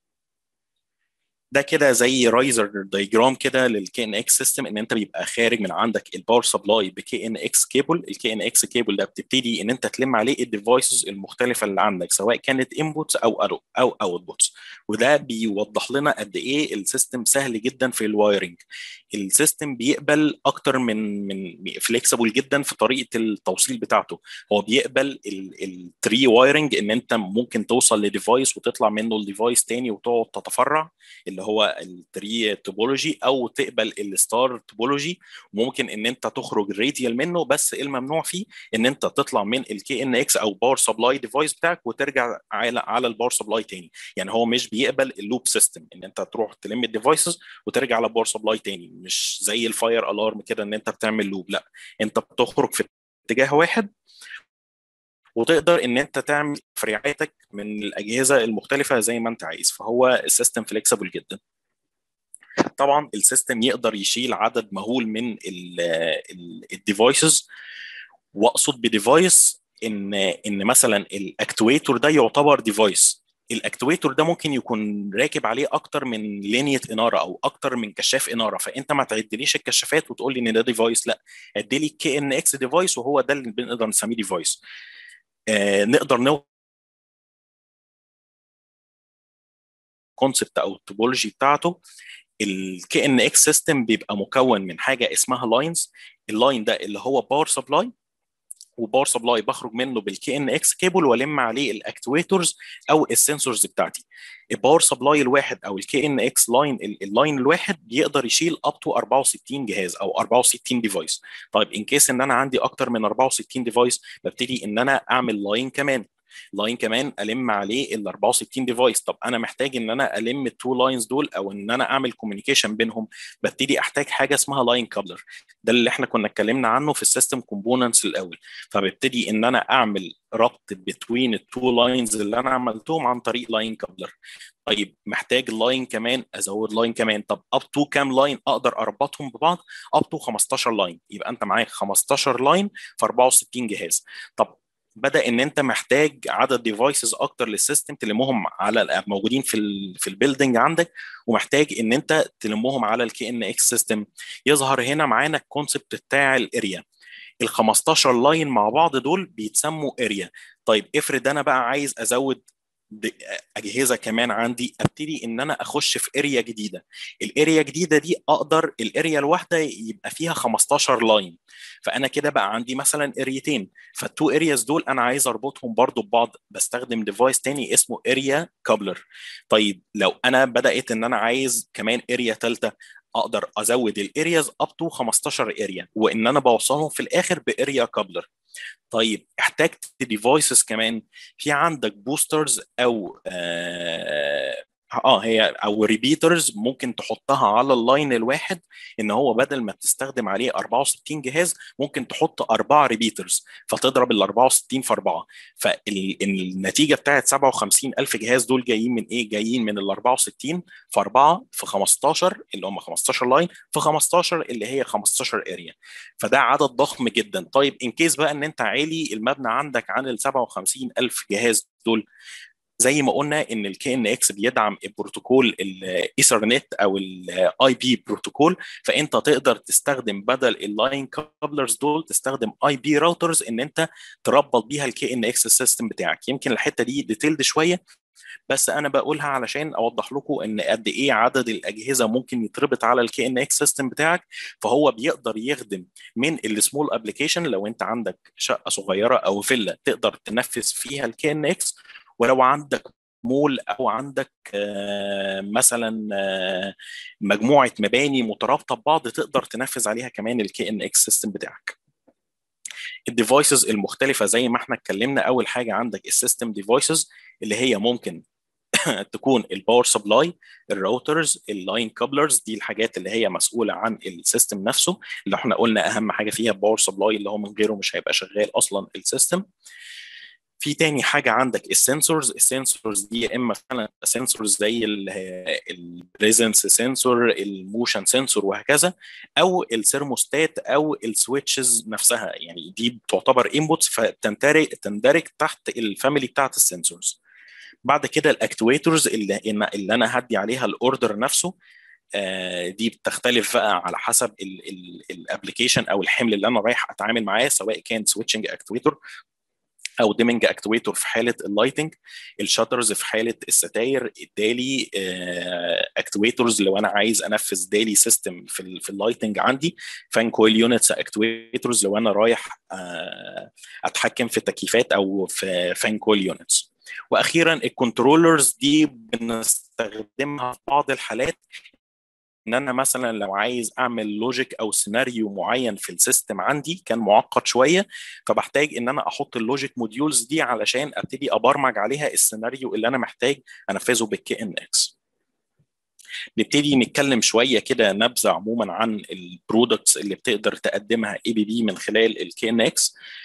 ده كده زي رايزر دايجرام كده للكي ان اكس سيستم ان انت بيبقى خارج من عندك الباور سبلاي بكي ان اكس كيبل الكي ان اكس كيبل ده بتبتدي ان انت تلم عليه الديفايسز المختلفه اللي عندك سواء كانت انبوتس او او او اوتبوتس وده بيوضح لنا قد ايه السيستم سهل جدا في الوايرنج السيستم بيقبل اكتر من من فليكسبل جدا في طريقه التوصيل بتاعته هو بيقبل التري وايرنج ان انت ممكن توصل لديفايس وتطلع منه الديفايس تاني وتقعد تتفرع اللي هو التري توبولوجي او تقبل الستار توبولوجي وممكن ان انت تخرج راديال منه بس الممنوع فيه ان انت تطلع من الكي ان اكس او باور سبلاي ديفايس بتاعك وترجع على على الباور سبلاي تاني يعني هو مش بيقبل اللوب سيستم ان انت تروح تلم الديفايسز وترجع على باور سبلاي تاني مش زي الفاير الارم كده ان انت بتعمل لوب لا انت بتخرج في اتجاه واحد وتقدر ان انت تعمل فريعاتك من الاجهزه المختلفه زي ما انت عايز فهو السيستم فليكسبل جدا طبعا السيستم يقدر يشيل عدد مهول من الديفايسز واقصد بديفايس ان ان مثلا الاكتويتور ده يعتبر ديفايس الاكتويتور ده ممكن يكون راكب عليه اكتر من لينيه اناره او اكتر من كشاف اناره فانت ما تعدليش الكشافات وتقول لي ان ده ديفايس لا عد لي كي ان اكس ديفايس وهو ده اللي بنقدر نسميه ديفايس آه نقدر نو كونسبت او التوبولوجي بتاعته الكي ان اكس سيستم بيبقى مكون من حاجه اسمها لاينز اللاين ده اللي هو باور سبلاي وباور سبلاي بخرج منه بالكي ان اكس كيبل والم عليه الاكتويتورز او السنسورز بتاعتي الباور سبلاي الواحد او الكي ان اكس لاين اللاين الواحد بيقدر يشيل اب تو 64 جهاز او 64 ديفايس طيب ان كيس ان انا عندي اكتر من 64 ديفايس ببتدي ان انا اعمل لاين كمان لاين كمان الم عليه ال 64 ديفايس طب انا محتاج ان انا الم التو لاينز دول او ان انا اعمل كوميونيكيشن بينهم ببتدي احتاج حاجه اسمها لاين كابلر ده اللي احنا كنا اتكلمنا عنه في السيستم كومبوننتس الاول فببتدي ان انا اعمل ربط بتوين التو لاينز اللي انا عملتهم عن طريق لاين كابلر طيب محتاج لاين كمان ازود لاين كمان طب اب تو كام لاين اقدر اربطهم ببعض اب تو 15 لاين يبقى انت معاك 15 لاين في 64 جهاز طب بدا ان انت محتاج عدد ديفايسز اكتر للسيستم تلمهم على موجودين في ال في البيلدنج عندك ومحتاج ان انت تلمهم على الكي ان اكس سيستم يظهر هنا معانا الكونسبت بتاع الاريا ال 15 لاين مع بعض دول بيتسموا اريا طيب افرض انا بقى عايز ازود اجهزه كمان عندي ابتدي ان انا اخش في اريا جديده الاريا الجديده دي اقدر الاريا الواحده يبقى فيها 15 لاين فانا كده بقى عندي مثلا اريتين فالتو ارياز دول انا عايز اربطهم برضو ببعض بستخدم ديفايس تاني اسمه اريا كابلر طيب لو انا بدات ان انا عايز كمان اريا ثالثه اقدر ازود الارياز اب تو 15 اريا وان انا بوصلهم في الاخر باريا كابلر طيب احتجت ديفايسز كمان في عندك بوسترز او آه, اه هي او ريبيترز ممكن تحطها على اللاين الواحد ان هو بدل ما تستخدم عليه 64 جهاز ممكن تحط اربعه ريبيترز فتضرب ال 64 في 4 فالنتيجه بتاعت 57 الف جهاز دول جايين من ايه؟ جايين من ال 64 في 4 في 15 اللي هم 15 لاين في 15 اللي هي 15 اريا فده عدد ضخم جدا طيب ان كيس بقى ان انت عالي المبنى عندك عن ال 57 الف جهاز دول زي ما قلنا ان الكي ان اكس بيدعم البروتوكول الايثرنت او الاي بي بروتوكول فانت تقدر تستخدم بدل اللاين كابلرز دول تستخدم اي بي راوترز ان انت تربط بيها الكي ان اكس سيستم بتاعك يمكن الحته دي ديتيلد شويه بس انا بقولها علشان اوضح لكم ان قد ايه عدد الاجهزه ممكن يتربط على الكي ان اكس سيستم بتاعك فهو بيقدر يخدم من السمول ابلكيشن لو انت عندك شقه صغيره او فيلا تقدر تنفذ فيها الكي ان اكس ولو عندك مول او عندك مثلا مجموعه مباني مترابطه ببعض تقدر تنفذ عليها كمان الكي ان اكس سيستم بتاعك الديفايسز المختلفه زي ما احنا اتكلمنا اول حاجه عندك السيستم ديفايسز اللي هي ممكن تكون الباور سبلاي الراوترز اللاين كابلرز دي الحاجات اللي هي مسؤوله عن السيستم نفسه اللي احنا قلنا اهم حاجه فيها الباور سبلاي اللي هو من غيره مش هيبقى شغال اصلا السيستم في تاني حاجه عندك السنسورز السنسورز دي يا اما فعلا سنسورز زي البريزنس سنسور الموشن سنسور وهكذا او الثيرموستات او السويتشز نفسها يعني دي تعتبر انبوتس فتندرج تندرج تحت الفاميلي بتاعت السنسورز بعد كده الاكتويتورز اللي, اللي انا هدي عليها الاوردر نفسه دي بتختلف بقى على حسب الابلكيشن او الحمل اللي انا رايح اتعامل معاه سواء كان سويتشنج اكتويتور او ديمنج اكتويتور في حاله اللايتنج الشاترز في حاله الستاير الدالي اكتويتورز لو انا عايز انفذ دالي سيستم في في اللايتنج عندي فان كويل يونتس اكتويتورز لو انا رايح اتحكم في تكييفات او في فان كويل يونتس واخيرا الكنترولرز دي بنستخدمها في بعض الحالات ان انا مثلا لو عايز اعمل لوجيك او سيناريو معين في السيستم عندي كان معقد شويه فبحتاج ان انا احط اللوجيك موديولز دي علشان ابتدي ابرمج عليها السيناريو اللي انا محتاج انفذه بالكي ان اكس نبتدي نتكلم شويه كده نبذه عموما عن البرودكتس اللي بتقدر تقدمها اي بي بي من خلال الكي ان اكس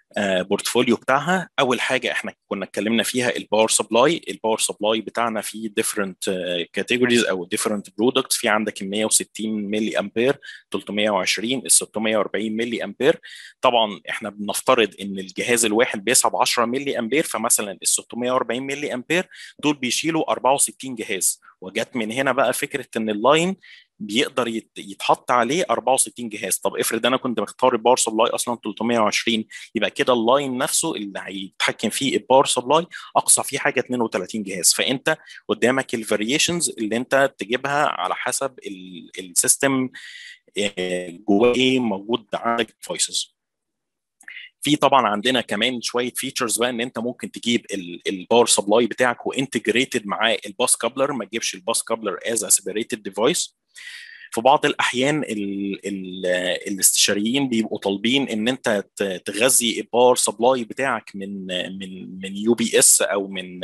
بورتفوليو بتاعها اول حاجه احنا كنا اتكلمنا فيها الباور سبلاي الباور سبلاي بتاعنا فيه ديفرنت كاتيجوريز او ديفرنت برودكتس في عندك ال 160 ملي امبير 320 ال 640 ملي امبير طبعا احنا بنفترض ان الجهاز الواحد بيسحب 10 ملي امبير فمثلا ال 640 ملي امبير دول بيشيلوا 64 جهاز وجت من هنا بقى فكره ان اللاين بيقدر يتحط عليه 64 جهاز طب افرض انا كنت مختار الباور سبلاي اصلا 320 يبقى كده اللاين نفسه اللي هيتحكم فيه الباور سبلاي اقصى فيه حاجه 32 جهاز فانت قدامك الفاريشنز اللي انت تجيبها على حسب السيستم جواه ايه موجود عندك ديفايسز في طبعا عندنا كمان شويه فيتشرز بقى ان انت ممكن تجيب الباور سبلاي بتاعك وانتجريتد معاه الباس كابلر ما تجيبش الباس كابلر از ا سيبريتد ديفايس في بعض الاحيان ال ال الاستشاريين بيبقوا طالبين ان انت تغذي الباور سبلاي بتاعك من من من يو بي اس او من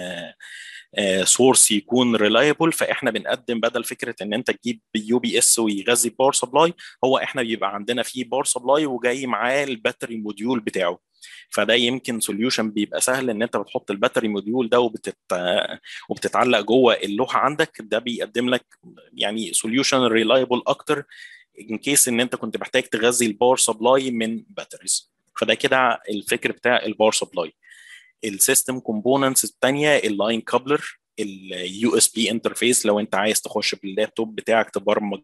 سورس يكون ريلايبل فاحنا بنقدم بدل فكره ان انت تجيب يو بي اس ويغذي باور سبلاي هو احنا بيبقى عندنا فيه باور سبلاي وجاي معاه الباتري موديول بتاعه فده يمكن سوليوشن بيبقى سهل ان انت بتحط الباتري موديول ده وبتت... وبتتعلق جوه اللوحه عندك ده بيقدم لك يعني سوليوشن ريلايبل اكتر ان كيس ان انت كنت محتاج تغذي الباور سبلاي من باتريز فده كده الفكر بتاع الباور سبلاي السيستم كومبوننتس الثانيه اللاين كابلر اليو اس بي انترفيس لو انت عايز تخش باللابتوب بتاعك تبرمج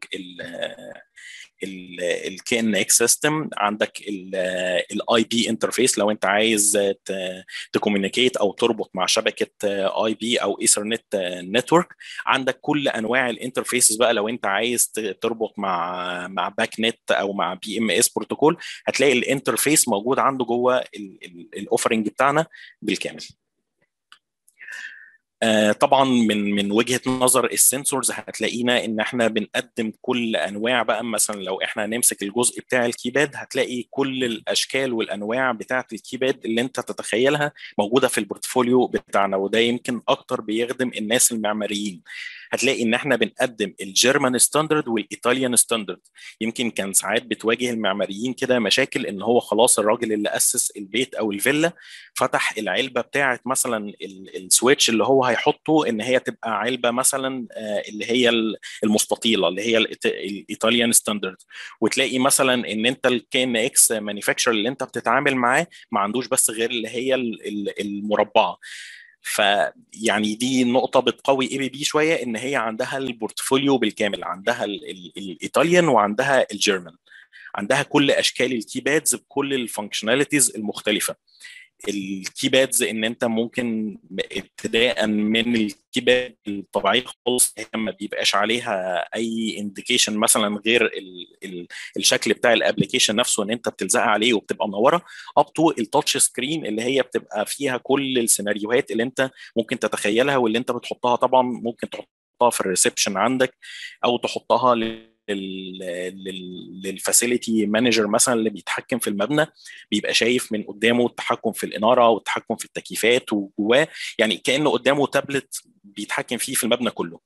الكي ان اكس سيستم عندك الاي بي انترفيس لو انت عايز تكوميونيكيت او تربط مع شبكه اي بي او ايثرنت نتورك عندك كل انواع الانترفيسز بقى لو انت عايز تربط مع مع باك نت او مع بي ام اس بروتوكول هتلاقي الانترفيس موجود عنده جوه الاوفرنج بتاعنا بالكامل طبعا من من وجهه نظر السنسورز هتلاقينا ان احنا بنقدم كل انواع بقى مثلا لو احنا هنمسك الجزء بتاع الكيباد هتلاقي كل الاشكال والانواع بتاعه الكيباد اللي انت تتخيلها موجوده في البورتفوليو بتاعنا وده يمكن اكتر بيخدم الناس المعماريين هتلاقي ان احنا بنقدم الجيرمان ستاندرد والايطاليان ستاندرد يمكن كان ساعات بتواجه المعماريين كده مشاكل ان هو خلاص الراجل اللي اسس البيت او الفيلا فتح العلبه بتاعه مثلا السويتش اللي هو هيحطه ان هي تبقى علبه مثلا اللي هي المستطيله اللي هي الايطاليان ستاندرد وتلاقي مثلا ان انت الكي ان اكس مانيفاكتشر اللي انت بتتعامل معاه ما عندوش بس غير اللي هي المربعه فيعني دي نقطه بتقوي اي بي بي شويه ان هي عندها البورتفوليو بالكامل عندها الايطاليان وعندها الجيرمان عندها كل اشكال الكيبادز بكل الفانكشناليتيز المختلفه الكيبادز ان انت ممكن ابتداء من الكيباد الطبيعيه خالص هي ما بيبقاش عليها اي انديكيشن مثلا غير ال ال الشكل بتاع الابلكيشن نفسه ان انت بتلزقها عليه وبتبقى منوره اب تو التاتش سكرين اللي هي بتبقى فيها كل السيناريوهات اللي انت ممكن تتخيلها واللي انت بتحطها طبعا ممكن تحطها في الريسبشن عندك او تحطها للفاسيلتي مانجر مثلا اللي بيتحكم في المبنى بيبقى شايف من قدامه التحكم في الاناره والتحكم في التكييفات وجواه يعني كانه قدامه تابلت بيتحكم فيه في المبنى كله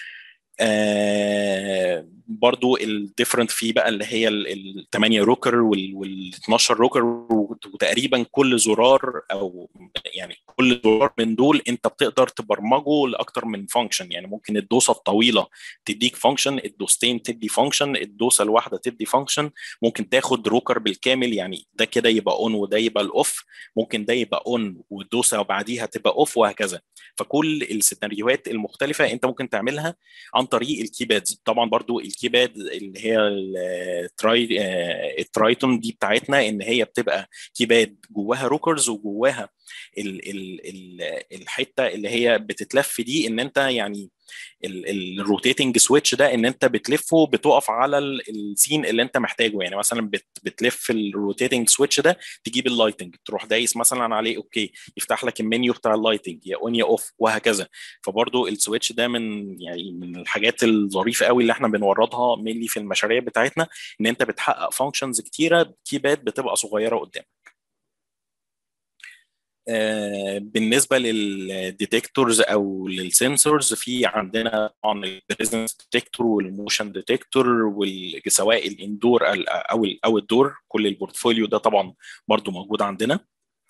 آه برضو الديفرنت فيه بقى اللي هي ال 8 روكر وال 12 روكر وتقريبا كل زرار او يعني كل زرار من دول انت بتقدر تبرمجه لاكتر من فانكشن يعني ممكن الدوسه الطويله تديك فانكشن الدوستين تدي فانكشن الدوسه الواحده تدي فانكشن ممكن تاخد روكر بالكامل يعني ده كده يبقى اون وده يبقى الاوف ممكن ده يبقى اون والدوسه وبعديها تبقى اوف وهكذا فكل السيناريوهات المختلفه انت ممكن تعملها عن طريق الكيبادز طبعا برضو الكيباد اللي هي التراي الترايتون دي بتاعتنا ان هي بتبقى كيباد جواها روكرز وجواها ال ال ال الحته اللي هي بتتلف دي ان انت يعني الروتيتنج سويتش ده ان انت بتلفه بتقف على السين اللي انت محتاجه يعني مثلا بتلف الروتيتنج سويتش ده تجيب اللايتنج تروح دايس مثلا عليه اوكي يفتح لك المنيو بتاع اللايتنج يا اون يا اوف وهكذا فبرضو السويتش ده من يعني من الحاجات الظريفه قوي اللي احنا بنوردها مينلي في المشاريع بتاعتنا ان انت بتحقق فانكشنز كتيره كيباد بتبقى صغيره قدامك بالنسبه للديتكتورز او للسنسورز في عندنا طبعا البريزنس ديتكتور والموشن ديتكتور سواء الاندور او او الدور كل البورتفوليو ده طبعا برضو موجود عندنا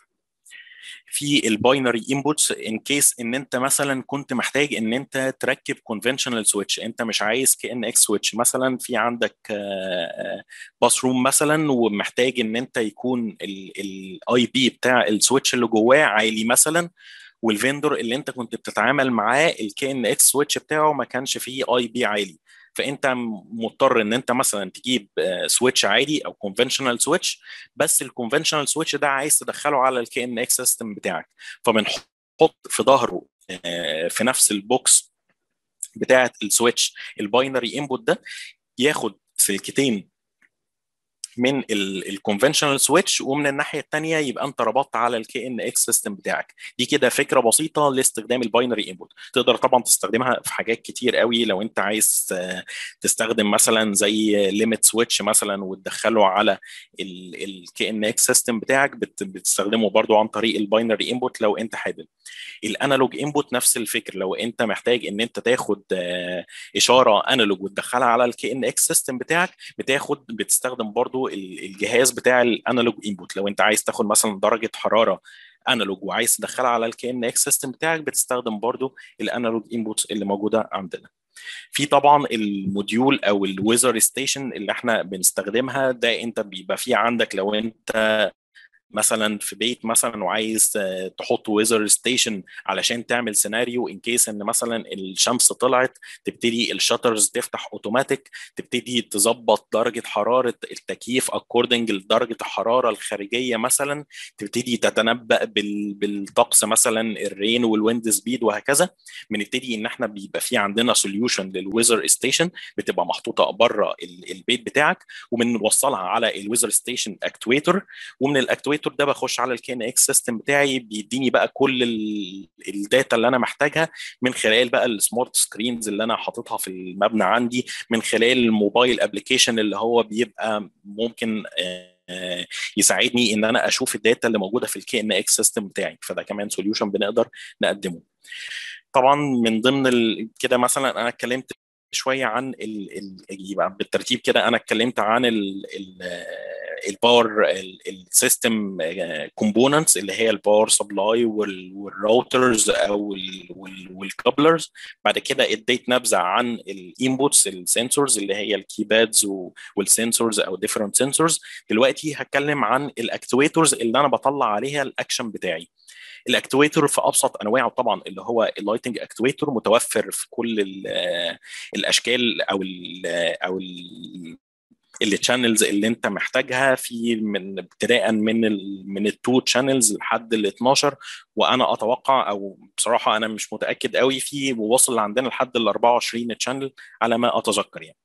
في الباينري انبوتس ان كيس ان انت مثلا كنت محتاج ان انت تركب كونفنشنال سويتش انت مش عايز كي ان اكس سويتش مثلا في عندك باس روم مثلا ومحتاج ان انت يكون الاي بي بتاع السويتش اللي جواه عالي مثلا والفندور اللي انت كنت بتتعامل معاه الكي ان اكس سويتش بتاعه ما كانش فيه اي بي عالي فانت مضطر ان انت مثلا تجيب سويتش عادي او كونفنشنال سويتش بس الكونفنشنال سويتش ده عايز تدخله على الكي ان اكس سيستم بتاعك فبنحط في ظهره في نفس البوكس بتاعه السويتش الباينري انبوت ده ياخد سلكتين من الكونفنشنال سويتش ومن الناحيه الثانيه يبقى انت ربطت على الكي ان اكس سيستم بتاعك دي كده فكره بسيطه لاستخدام الباينري انبوت تقدر طبعا تستخدمها في حاجات كتير قوي لو انت عايز تستخدم مثلا زي ليميت سويتش مثلا وتدخله على الكي ان اكس سيستم بتاعك بتستخدمه برضو عن طريق الباينري انبوت لو انت حابب الانالوج انبوت نفس الفكر لو انت محتاج ان انت تاخد اشاره انالوج وتدخلها على الكي ان اكس سيستم بتاعك بتاخد بتستخدم برضو الجهاز بتاع الانالوج انبوت لو انت عايز تاخد مثلا درجه حراره انالوج وعايز تدخلها على الكي ان اكس سيستم بتاعك بتستخدم برضو الانالوج انبوتس اللي موجوده عندنا في طبعا الموديول او الويزر ستيشن اللي احنا بنستخدمها ده انت بيبقى في عندك لو انت مثلا في بيت مثلا وعايز تحط ويزر ستيشن علشان تعمل سيناريو ان كيس ان مثلا الشمس طلعت تبتدي الشاترز تفتح اوتوماتيك تبتدي تظبط درجه حراره التكييف اكوردنج لدرجه الحراره الخارجيه مثلا تبتدي تتنبأ بالطقس مثلا الرين والويند سبيد وهكذا بنبتدي ان احنا بيبقى في عندنا سوليوشن للويزر ستيشن بتبقى محطوطه بره البيت بتاعك وبنوصلها على الويزر ستيشن اكتويتر ومن الاكتويتر الكمبيوتر ده بخش على الكي ان اكس سيستم بتاعي بيديني بقى كل الداتا اللي انا محتاجها من خلال بقى السمارت سكرينز اللي انا حاططها في المبنى عندي من خلال الموبايل ابلكيشن اللي هو بيبقى ممكن يساعدني ان انا اشوف الداتا اللي موجوده في الكي ان اكس سيستم بتاعي فده كمان سوليوشن بنقدر نقدمه طبعا من ضمن ال... كده مثلا انا اتكلمت شويه عن ال... ال... يبقى بالترتيب كده انا اتكلمت عن ال... ال... الباور السيستم كومبوننتس اللي هي الباور سبلاي والراوترز او والكابلرز بعد كده اديت نبذه عن الانبوتس السنسورز اللي هي الكيبادز والسنسورز او ديفرنت سنسورز دلوقتي هتكلم عن الاكتويتورز اللي انا بطلع عليها الاكشن بتاعي الاكتويتور في ابسط انواعه طبعا اللي هو اللايتنج اكتويتور متوفر في كل الاشكال او ال او ال التشانلز اللي انت محتاجها في من ابتداء من ال من التو تشانلز لحد ال 12 وانا اتوقع او بصراحه انا مش متاكد قوي في وصل عندنا لحد ال 24 تشانل على ما اتذكر يعني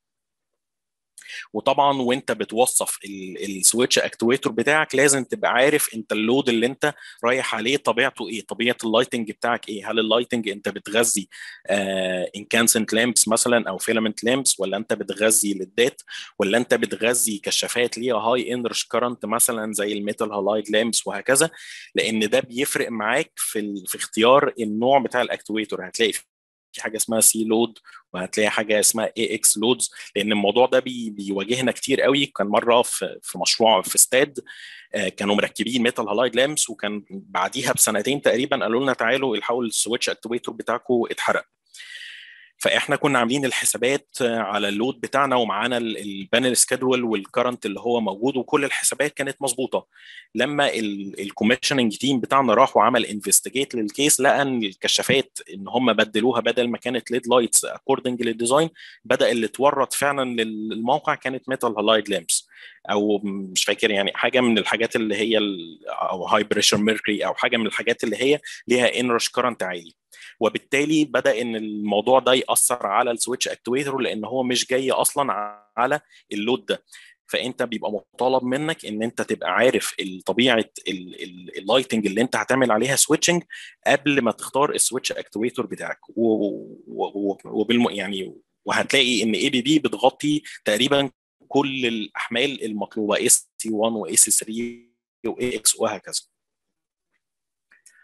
وطبعا وانت بتوصف السويتش اكتويتور بتاعك لازم تبقى عارف انت اللود اللي انت رايح عليه طبيعته ايه طبيعه اللايتنج بتاعك ايه هل اللايتنج انت بتغذي انكانسنت آه لامبس مثلا او فيلامنت لامبس ولا انت بتغذي ليدات ولا انت بتغذي كشافات ليها هاي انرش كارنت مثلا زي الميتال هالايد لامبس وهكذا لان ده بيفرق معاك في في اختيار النوع بتاع الاكتويتور هتلاقي في حاجه اسمها سي لود وهتلاقي حاجه اسمها اي اكس لودز لان الموضوع ده بي بيواجهنا كتير قوي كان مره في في مشروع في استاد كانوا مركبين ميتال هالايد لامس وكان بعديها بسنتين تقريبا قالوا لنا تعالوا الحقوا السويتش اكتويتور بتاعكم اتحرق فاحنا كنا عاملين الحسابات على اللود بتاعنا ومعانا البانل سكادول والكرنت اللي هو موجود وكل الحسابات كانت مظبوطه لما الكوميشننج تيم بتاعنا راح وعمل انفستيجيت للكيس لقى ان الكشافات ان هم بدلوها بدل ما كانت ليد لايتس اكوردنج للديزاين بدا اللي اتورط فعلا للموقع كانت ميتال هالايد لامبس او مش فاكر يعني حاجه من الحاجات اللي هي او هاي بريشر ميركوري او حاجه من الحاجات اللي هي ليها انرش كرنت عالي وبالتالي بدا ان الموضوع ده ياثر على السويتش اكتويتر لان هو مش جاي اصلا على اللود ده فانت بيبقى مطالب منك ان انت تبقى عارف طبيعه اللايتنج اللي انت هتعمل عليها سويتشنج قبل ما تختار السويتش اكتويتر بتاعك وبالم يعني وهتلاقي ان اي بي بي بتغطي تقريبا كل الاحمال المطلوبه اس سي 1 واس 3 واي اكس وهكذا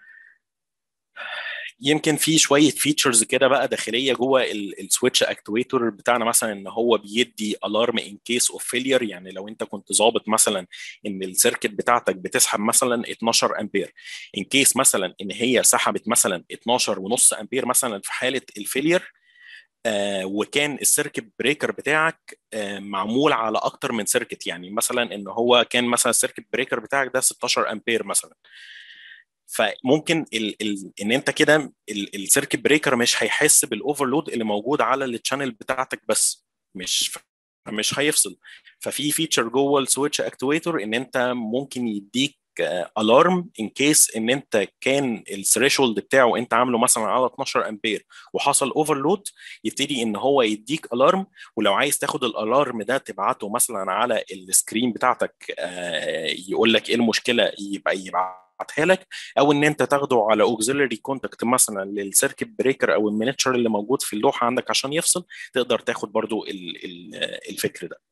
يمكن في شويه فيتشرز كده بقى داخليه جوه السويتش اكتويتور بتاعنا مثلا ان هو بيدي الارم ان كيس اوف فيلير يعني لو انت كنت ظابط مثلا ان السيركت بتاعتك بتسحب مثلا 12 امبير ان كيس مثلا ان هي سحبت مثلا 12 ونص امبير مثلا في حاله الفيلير آه وكان السيركت بريكر بتاعك آه معمول على اكتر من سيركت يعني مثلا ان هو كان مثلا السيركت بريكر بتاعك ده 16 امبير مثلا فممكن ال ال ان انت كده السيركت بريكر مش هيحس بالاوفرلود اللي موجود على التشانل بتاعتك بس مش مش هيفصل ففي فيتشر جوه السويتش اكتويتور ان انت ممكن يديك الارم ان كيس ان انت كان الثريشولد بتاعه انت عامله مثلا على 12 امبير وحصل اوفرلود يبتدي ان هو يديك الارم ولو عايز تاخد الالارم ده تبعته مثلا على السكرين بتاعتك يقول لك ايه المشكله يبقى يبقى ابعتها لك او ان انت تاخده على اوكسيلري كونتاكت مثلا للسيركت بريكر او المينيتشر اللي موجود في اللوحه عندك عشان يفصل تقدر تاخد برضو الفكر ده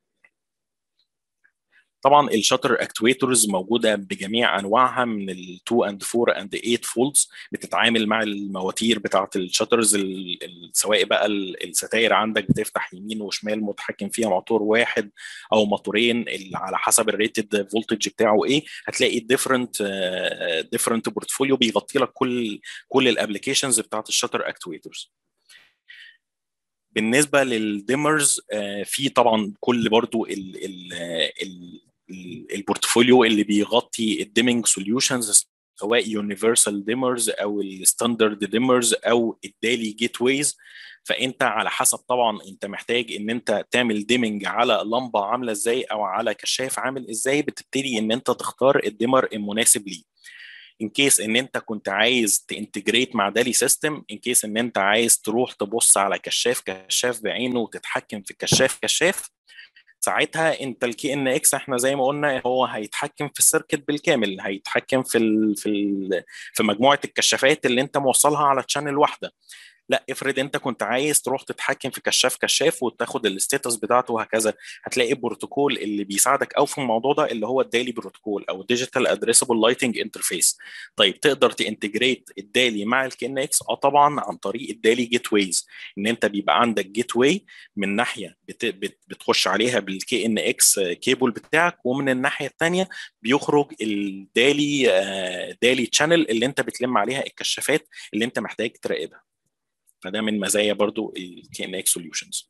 طبعا الشاتر اكتويتورز موجوده بجميع انواعها من ال 2 اند 4 اند 8 فولدز بتتعامل مع المواتير بتاعه الشاترز سواء بقى الستاير عندك بتفتح يمين وشمال متحكم فيها موتور واحد او موتورين على حسب الريتد فولتج بتاعه ايه هتلاقي الديفرنت ديفرنت بورتفوليو بيغطي لك كل كل الابلكيشنز بتاعه الشاتر اكتويتورز بالنسبه للديمرز في طبعا كل برضو ال ال ال البورتفوليو اللي بيغطي الديمينج سوليوشنز سواء يونيفرسال ديمرز او الستاندرد ديمرز او الدالي جيت ويز فانت على حسب طبعا انت محتاج ان انت تعمل ديمنج على لمبه عامله ازاي او على كشاف عامل ازاي بتبتدي ان انت تختار الديمر المناسب ليه ان كيس ان انت كنت عايز تنتجريت مع دالي سيستم ان كيس ان انت عايز تروح تبص على كشاف كشاف بعينه وتتحكم في كشاف كشاف ساعتها انت الكي ان اكس احنا زي ما قلنا هو هيتحكم في السيركت بالكامل هيتحكم في ال في ال في مجموعه الكشافات اللي انت موصلها على تشانل واحده لا افرض انت كنت عايز تروح تتحكم في كشاف كشاف وتاخد الستاتس بتاعته وهكذا هتلاقي بروتوكول اللي بيساعدك او في الموضوع ده اللي هو الدالي بروتوكول او الديجيتال ادريسبل لايتنج انترفيس طيب تقدر تنتجريت الدالي مع الكي ان اكس اه طبعا عن طريق الدالي جيت ويز ان انت بيبقى عندك جيت واي من ناحيه بت بت بتخش عليها بالكي ان اكس كيبل بتاعك ومن الناحيه الثانيه بيخرج الدالي دالي تشانل اللي انت بتلم عليها الكشافات اللي انت محتاج تراقبها فده من مزايا برضو ال KNX Solutions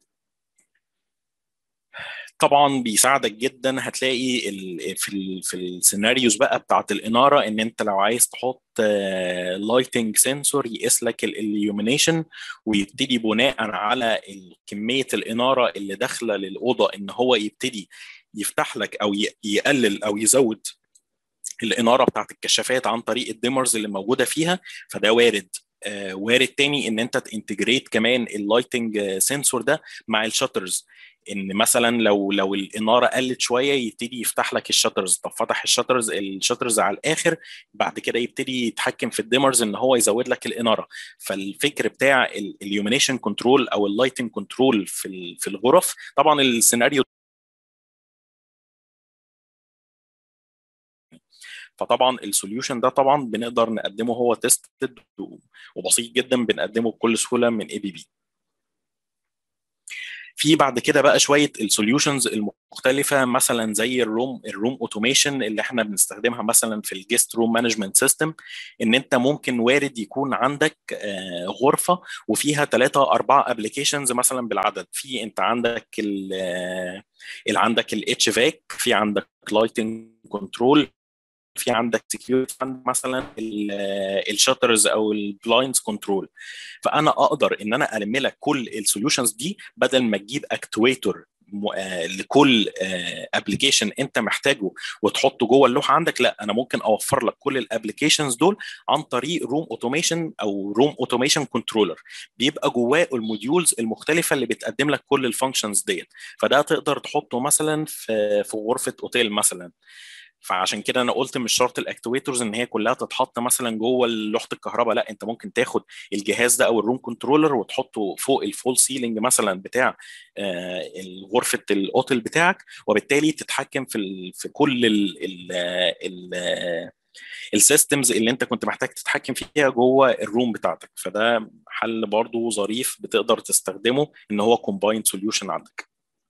طبعا بيساعدك جدا هتلاقي ال في ال في السيناريوز بقى بتاعت الاناره ان انت لو عايز تحط لايتنج سنسور يقيس لك الاليومينيشن ويبتدي بناء على كميه الاناره اللي داخله للاوضه ان هو يبتدي يفتح لك او يقلل او يزود الاناره بتاعت الكشافات عن طريق الديمرز اللي موجوده فيها فده وارد آه وارد تاني ان انت تنتجريت كمان اللايتنج سنسور ده مع الشاترز ان مثلا لو لو الاناره قلت شويه يبتدي يفتح لك الشاترز طب فتح الشاترز الشاترز على الاخر بعد كده يبتدي يتحكم في الديمرز ان هو يزود لك الاناره فالفكر بتاع اليومينيشن كنترول او اللايتنج كنترول في في الغرف طبعا السيناريو فطبعا السوليوشن ده طبعا بنقدر نقدمه هو تيستد وبسيط جدا بنقدمه بكل سهوله من اي بي بي في بعد كده بقى شويه السوليوشنز المختلفه مثلا زي الروم الروم اوتوميشن اللي احنا بنستخدمها مثلا في الجيست روم مانجمنت سيستم ان انت ممكن وارد يكون عندك غرفه وفيها ثلاثه اربعه ابلكيشنز مثلا بالعدد في انت عندك اللي عندك الاتش فاك في عندك لايتنج كنترول في عندك سكيورتي مثلا الشاترز او البلايندز كنترول فانا اقدر ان انا الم لك كل السوليوشنز دي بدل ما تجيب اكتويتور لكل ابلكيشن انت محتاجه وتحطه جوه اللوحه عندك لا انا ممكن اوفر لك كل الابلكيشنز دول عن طريق روم اوتوميشن او روم اوتوميشن كنترولر بيبقى جواه الموديولز المختلفه اللي بتقدم لك كل الفانكشنز ديت فده تقدر تحطه مثلا في في غرفه اوتيل مثلا فعشان كده انا قلت مش شرط الاكتويترز ان هي كلها تتحط مثلا جوه لوحه الكهرباء لا انت ممكن تاخد الجهاز ده او الروم كنترولر وتحطه فوق الفول سيلينج مثلا بتاع غرفه الاوتيل بتاعك وبالتالي تتحكم في ال في كل ال ال ال السيستمز اللي انت كنت محتاج تتحكم فيها جوه الروم بتاعتك فده حل برضو ظريف بتقدر تستخدمه ان هو كومبايند سوليوشن عندك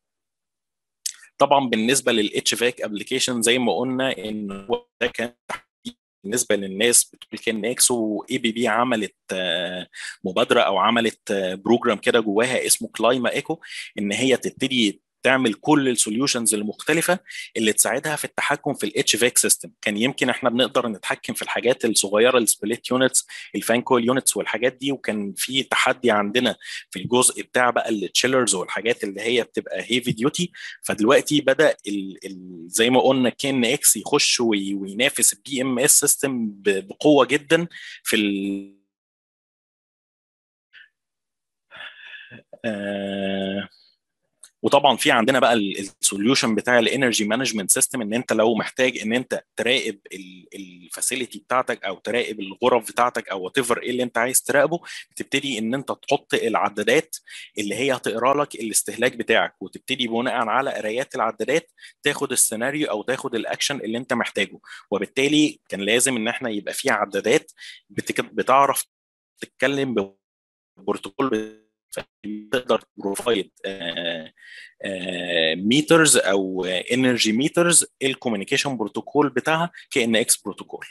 طبعا بالنسبه للاتش فاك ابلكيشن زي ما قلنا ان هو ده كان بالنسبه للناس بتقول كان اكس واي بي بي عملت مبادره او عملت بروجرام كده جواها اسمه كلايما ايكو ان هي تبتدي تعمل كل السوليوشنز المختلفه اللي تساعدها في التحكم في الاتش فاك سيستم كان يمكن احنا بنقدر نتحكم في الحاجات الصغيره السبليت يونتس الفان كول يونتس والحاجات دي وكان في تحدي عندنا في الجزء بتاع بقى التشيلرز والحاجات اللي هي بتبقى هيفي ديوتي فدلوقتي بدا ال ال زي ما قلنا كان اكس يخش وينافس البي ام اس سيستم بقوه جدا في ال آه وطبعا في عندنا بقى السوليوشن بتاع الانرجي مانجمنت سيستم ان انت لو محتاج ان انت تراقب الفاسيلتي بتاعتك او تراقب الغرف بتاعتك او وات ايفر ايه اللي انت عايز تراقبه بتبتدي ان انت تحط العدادات اللي هي هتقرا لك الاستهلاك بتاعك وتبتدي بناء على قرايات العدادات تاخد السيناريو او تاخد الاكشن اللي انت محتاجه وبالتالي كان لازم ان احنا يبقى في عدادات بتعرف تتكلم ببروتوكول تقدر بروفايد ميترز او انرجي ميترز الكوميونيكيشن بروتوكول بتاعها كان اكس بروتوكول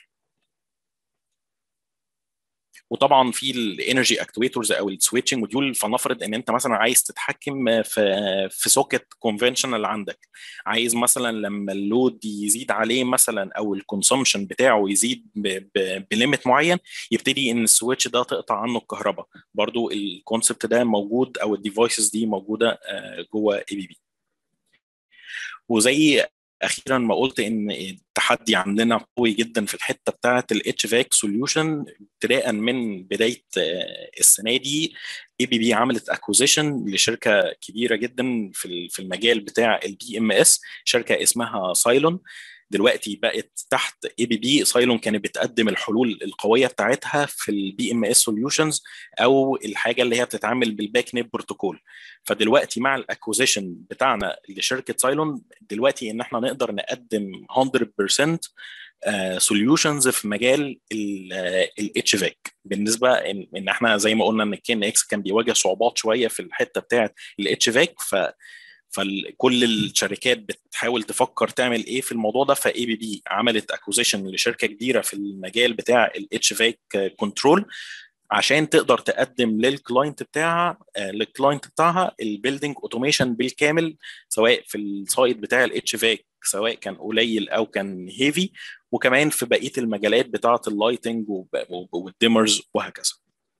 وطبعا في الانرجي اكتويتورز او السويتشنج موديول فلنفرض ان انت مثلا عايز تتحكم في في سوكت كونفنشنال عندك عايز مثلا لما اللود يزيد عليه مثلا او الكونسومشن بتاعه يزيد بليميت معين يبتدي ان السويتش ده تقطع عنه الكهرباء برضو الكونسبت ده موجود او الديفايسز دي موجوده جوه اي بي بي وزي اخيرا ما قلت ان التحدي عندنا قوي جدا في الحته بتاعه الاتش فاك سوليوشن ابتداء من بدايه السنه دي اي بي بي عملت اكوزيشن لشركه كبيره جدا في في المجال بتاع البي ام اس شركه اسمها سايلون دلوقتي بقت تحت اي بي بي سايلون كانت بتقدم الحلول القويه بتاعتها في البي ام اس سوليوشنز او الحاجه اللي هي بتتعامل بالباك نيب بروتوكول فدلوقتي مع الاكوزيشن بتاعنا لشركه سايلون دلوقتي ان احنا نقدر نقدم 100% سوليوشنز في مجال الاتش فاك بالنسبه ان, إن احنا زي ما قلنا ان الكين اكس كان بيواجه صعوبات شويه في الحته بتاعه الاتش فاك ف فكل الشركات بتحاول تفكر تعمل ايه في الموضوع ده فاي بي بي عملت اكوزيشن لشركه كبيره في المجال بتاع الاتش فاك كنترول عشان تقدر تقدم للكلاينت بتاعها للكلاينت بتاعها البيلدينج اوتوميشن بالكامل سواء في السايت بتاع الاتش فاك سواء كان قليل او كان هيفي وكمان في بقيه المجالات بتاعه اللايتنج والديمرز وهكذا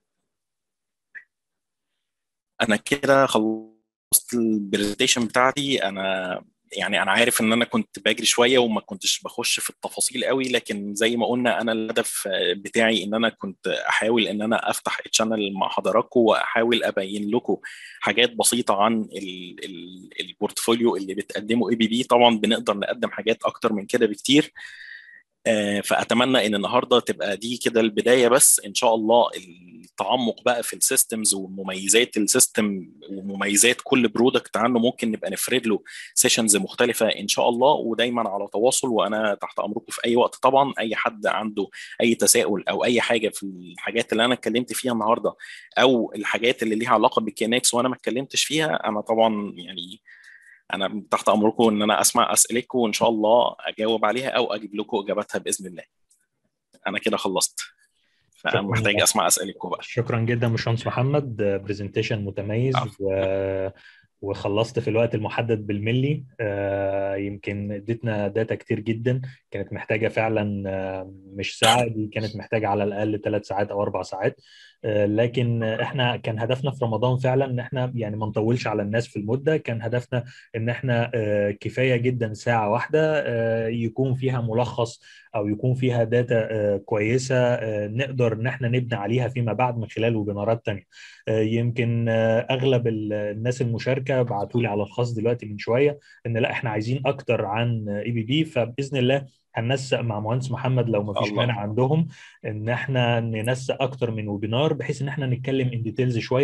انا كده خلصت البرزنتيشن بتاعتي انا يعني انا عارف ان انا كنت بجري شويه وما كنتش بخش في التفاصيل قوي لكن زي ما قلنا انا الهدف بتاعي ان انا كنت احاول ان انا افتح الشانل مع حضراتكم واحاول ابين لكم حاجات بسيطه عن ال ال البورتفوليو اللي بتقدمه اي بي بي طبعا بنقدر نقدم حاجات اكتر من كده بكتير فاتمنى ان النهارده تبقى دي كده البدايه بس ان شاء الله التعمق بقى في السيستمز ومميزات السيستم ومميزات كل برودكت عنه ممكن نبقى نفرد له سيشنز مختلفه ان شاء الله ودايما على تواصل وانا تحت امركم في اي وقت طبعا اي حد عنده اي تساؤل او اي حاجه في الحاجات اللي انا اتكلمت فيها النهارده او الحاجات اللي ليها علاقه بالكينكس وانا ما اتكلمتش فيها انا طبعا يعني انا تحت امركم ان انا اسمع اسئلتكم وان شاء الله اجاوب عليها او اجيب لكم اجاباتها باذن الله انا كده خلصت فانا محتاج اسمع اسئلتكم بقى شكرا جدا باشمهندس محمد برزنتيشن متميز و... وخلصت في الوقت المحدد بالملي آه يمكن اديتنا داتا كتير جدا كانت محتاجه فعلا آه مش ساعه دي كانت محتاجه على الاقل ثلاث ساعات او اربع ساعات آه لكن احنا كان هدفنا في رمضان فعلا ان احنا يعني ما نطولش على الناس في المده كان هدفنا ان احنا كفايه جدا ساعه واحده يكون فيها ملخص او يكون فيها داتا كويسه نقدر ان احنا نبني عليها فيما بعد من خلال ويبينارات ثانيه يمكن اغلب الناس المشاركه بعتوا لي على الخاص دلوقتي من شويه ان لا احنا عايزين اكتر عن اي بي بي فباذن الله هننسق مع مهندس محمد لو ما فيش مانع عندهم ان احنا ننسق اكتر من ويبينار بحيث ان احنا نتكلم ان ديتيلز شويه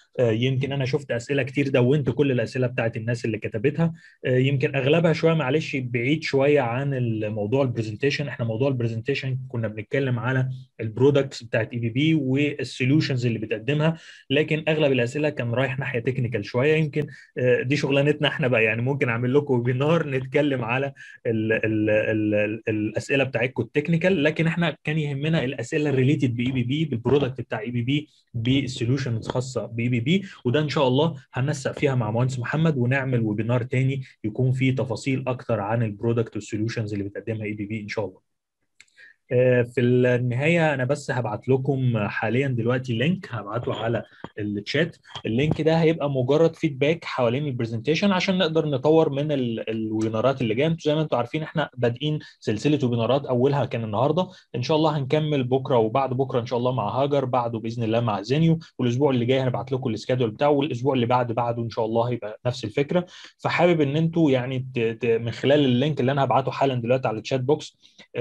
يمكن انا شفت اسئله كتير دونت كل الاسئله بتاعت الناس اللي كتبتها يمكن اغلبها شويه معلش بعيد شويه عن الموضوع البرزنتيشن احنا موضوع البرزنتيشن كنا بنتكلم على البرودكتس بتاعت اي بي بي والسوليوشنز اللي بتقدمها لكن اغلب الاسئله كان رايح ناحيه تكنيكال شويه يمكن دي شغلانتنا احنا بقى يعني ممكن اعمل لكم ويبينار نتكلم على ال ال ال الاسئله بتاعتكم التكنيكال لكن احنا كان يهمنا الاسئله الريليتد باي بي بي بالبرودكت بتاع اي بي بي بالسوليوشنز خاصه باي بي بي وده ان شاء الله هننسق فيها مع مهندس محمد ونعمل ويبينار تاني يكون فيه تفاصيل اكتر عن البرودكت والسوليوشنز اللي بتقدمها اي بي بي ان شاء الله في النهايه انا بس هبعت لكم حاليا دلوقتي لينك هبعته على الشات اللينك ده هيبقى مجرد فيدباك حوالين البرزنتيشن عشان نقدر نطور من الويبينارات اللي جايه زي ما انتم عارفين احنا بادئين سلسله ويبينارات اولها كان النهارده ان شاء الله هنكمل بكره وبعد بكره ان شاء الله مع هاجر بعده باذن الله مع زينيو والاسبوع اللي جاي هنبعت لكم السكادول بتاعه والاسبوع اللي بعد بعده ان شاء الله هيبقى نفس الفكره فحابب ان انتم يعني من خلال اللينك اللي انا هبعته حالا دلوقتي على الشات بوكس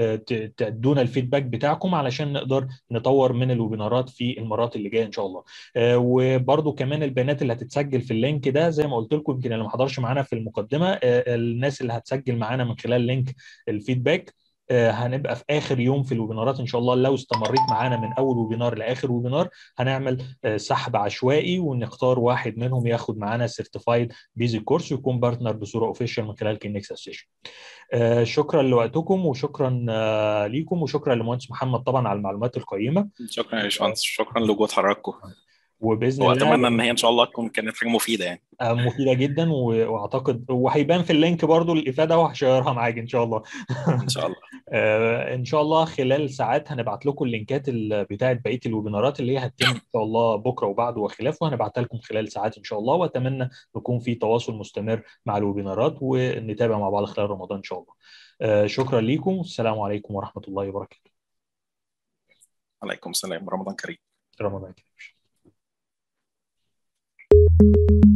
تدونا الفيدباك بتاعكم علشان نقدر نطور من الويبينارات في المرات اللي جايه ان شاء الله وبرده كمان البيانات اللي هتتسجل في اللينك ده زي ما قلت لكم يمكن اللي ما حضرش معانا في المقدمه الناس اللي هتسجل معانا من خلال لينك الفيدباك هنبقى في اخر يوم في الويبينارات ان شاء الله لو استمريت معانا من اول ويبينار لاخر ويبينار هنعمل سحب عشوائي ونختار واحد منهم ياخد معانا سيرتيفايد بيزك كورس ويكون بارتنر بصوره اوفيشال من خلال كينكس اسيشن شكرا لوقتكم وشكرا ليكم وشكرا لمهندس محمد طبعا على المعلومات القيمه شكرا يا باشمهندس شكرا لوجود حضراتكم وباذن الله واتمنى ان هي ان شاء الله تكون كانت حاجه مفيده يعني مفيده جدا واعتقد وهيبان في اللينك برضو الافاده وهشيرها معاك ان شاء الله ان شاء الله ان شاء الله خلال ساعات هنبعت لكم اللينكات بتاعه بقيه الويبينارات اللي هي هتتم ان شاء الله بكره وبعده وخلافه هنبعتها لكم خلال ساعات ان شاء الله واتمنى يكون في تواصل مستمر مع الويبينارات ونتابع مع بعض خلال رمضان ان شاء الله شكرا لكم والسلام عليكم ورحمه الله وبركاته عليكم السلام رمضان كريم رمضان كريم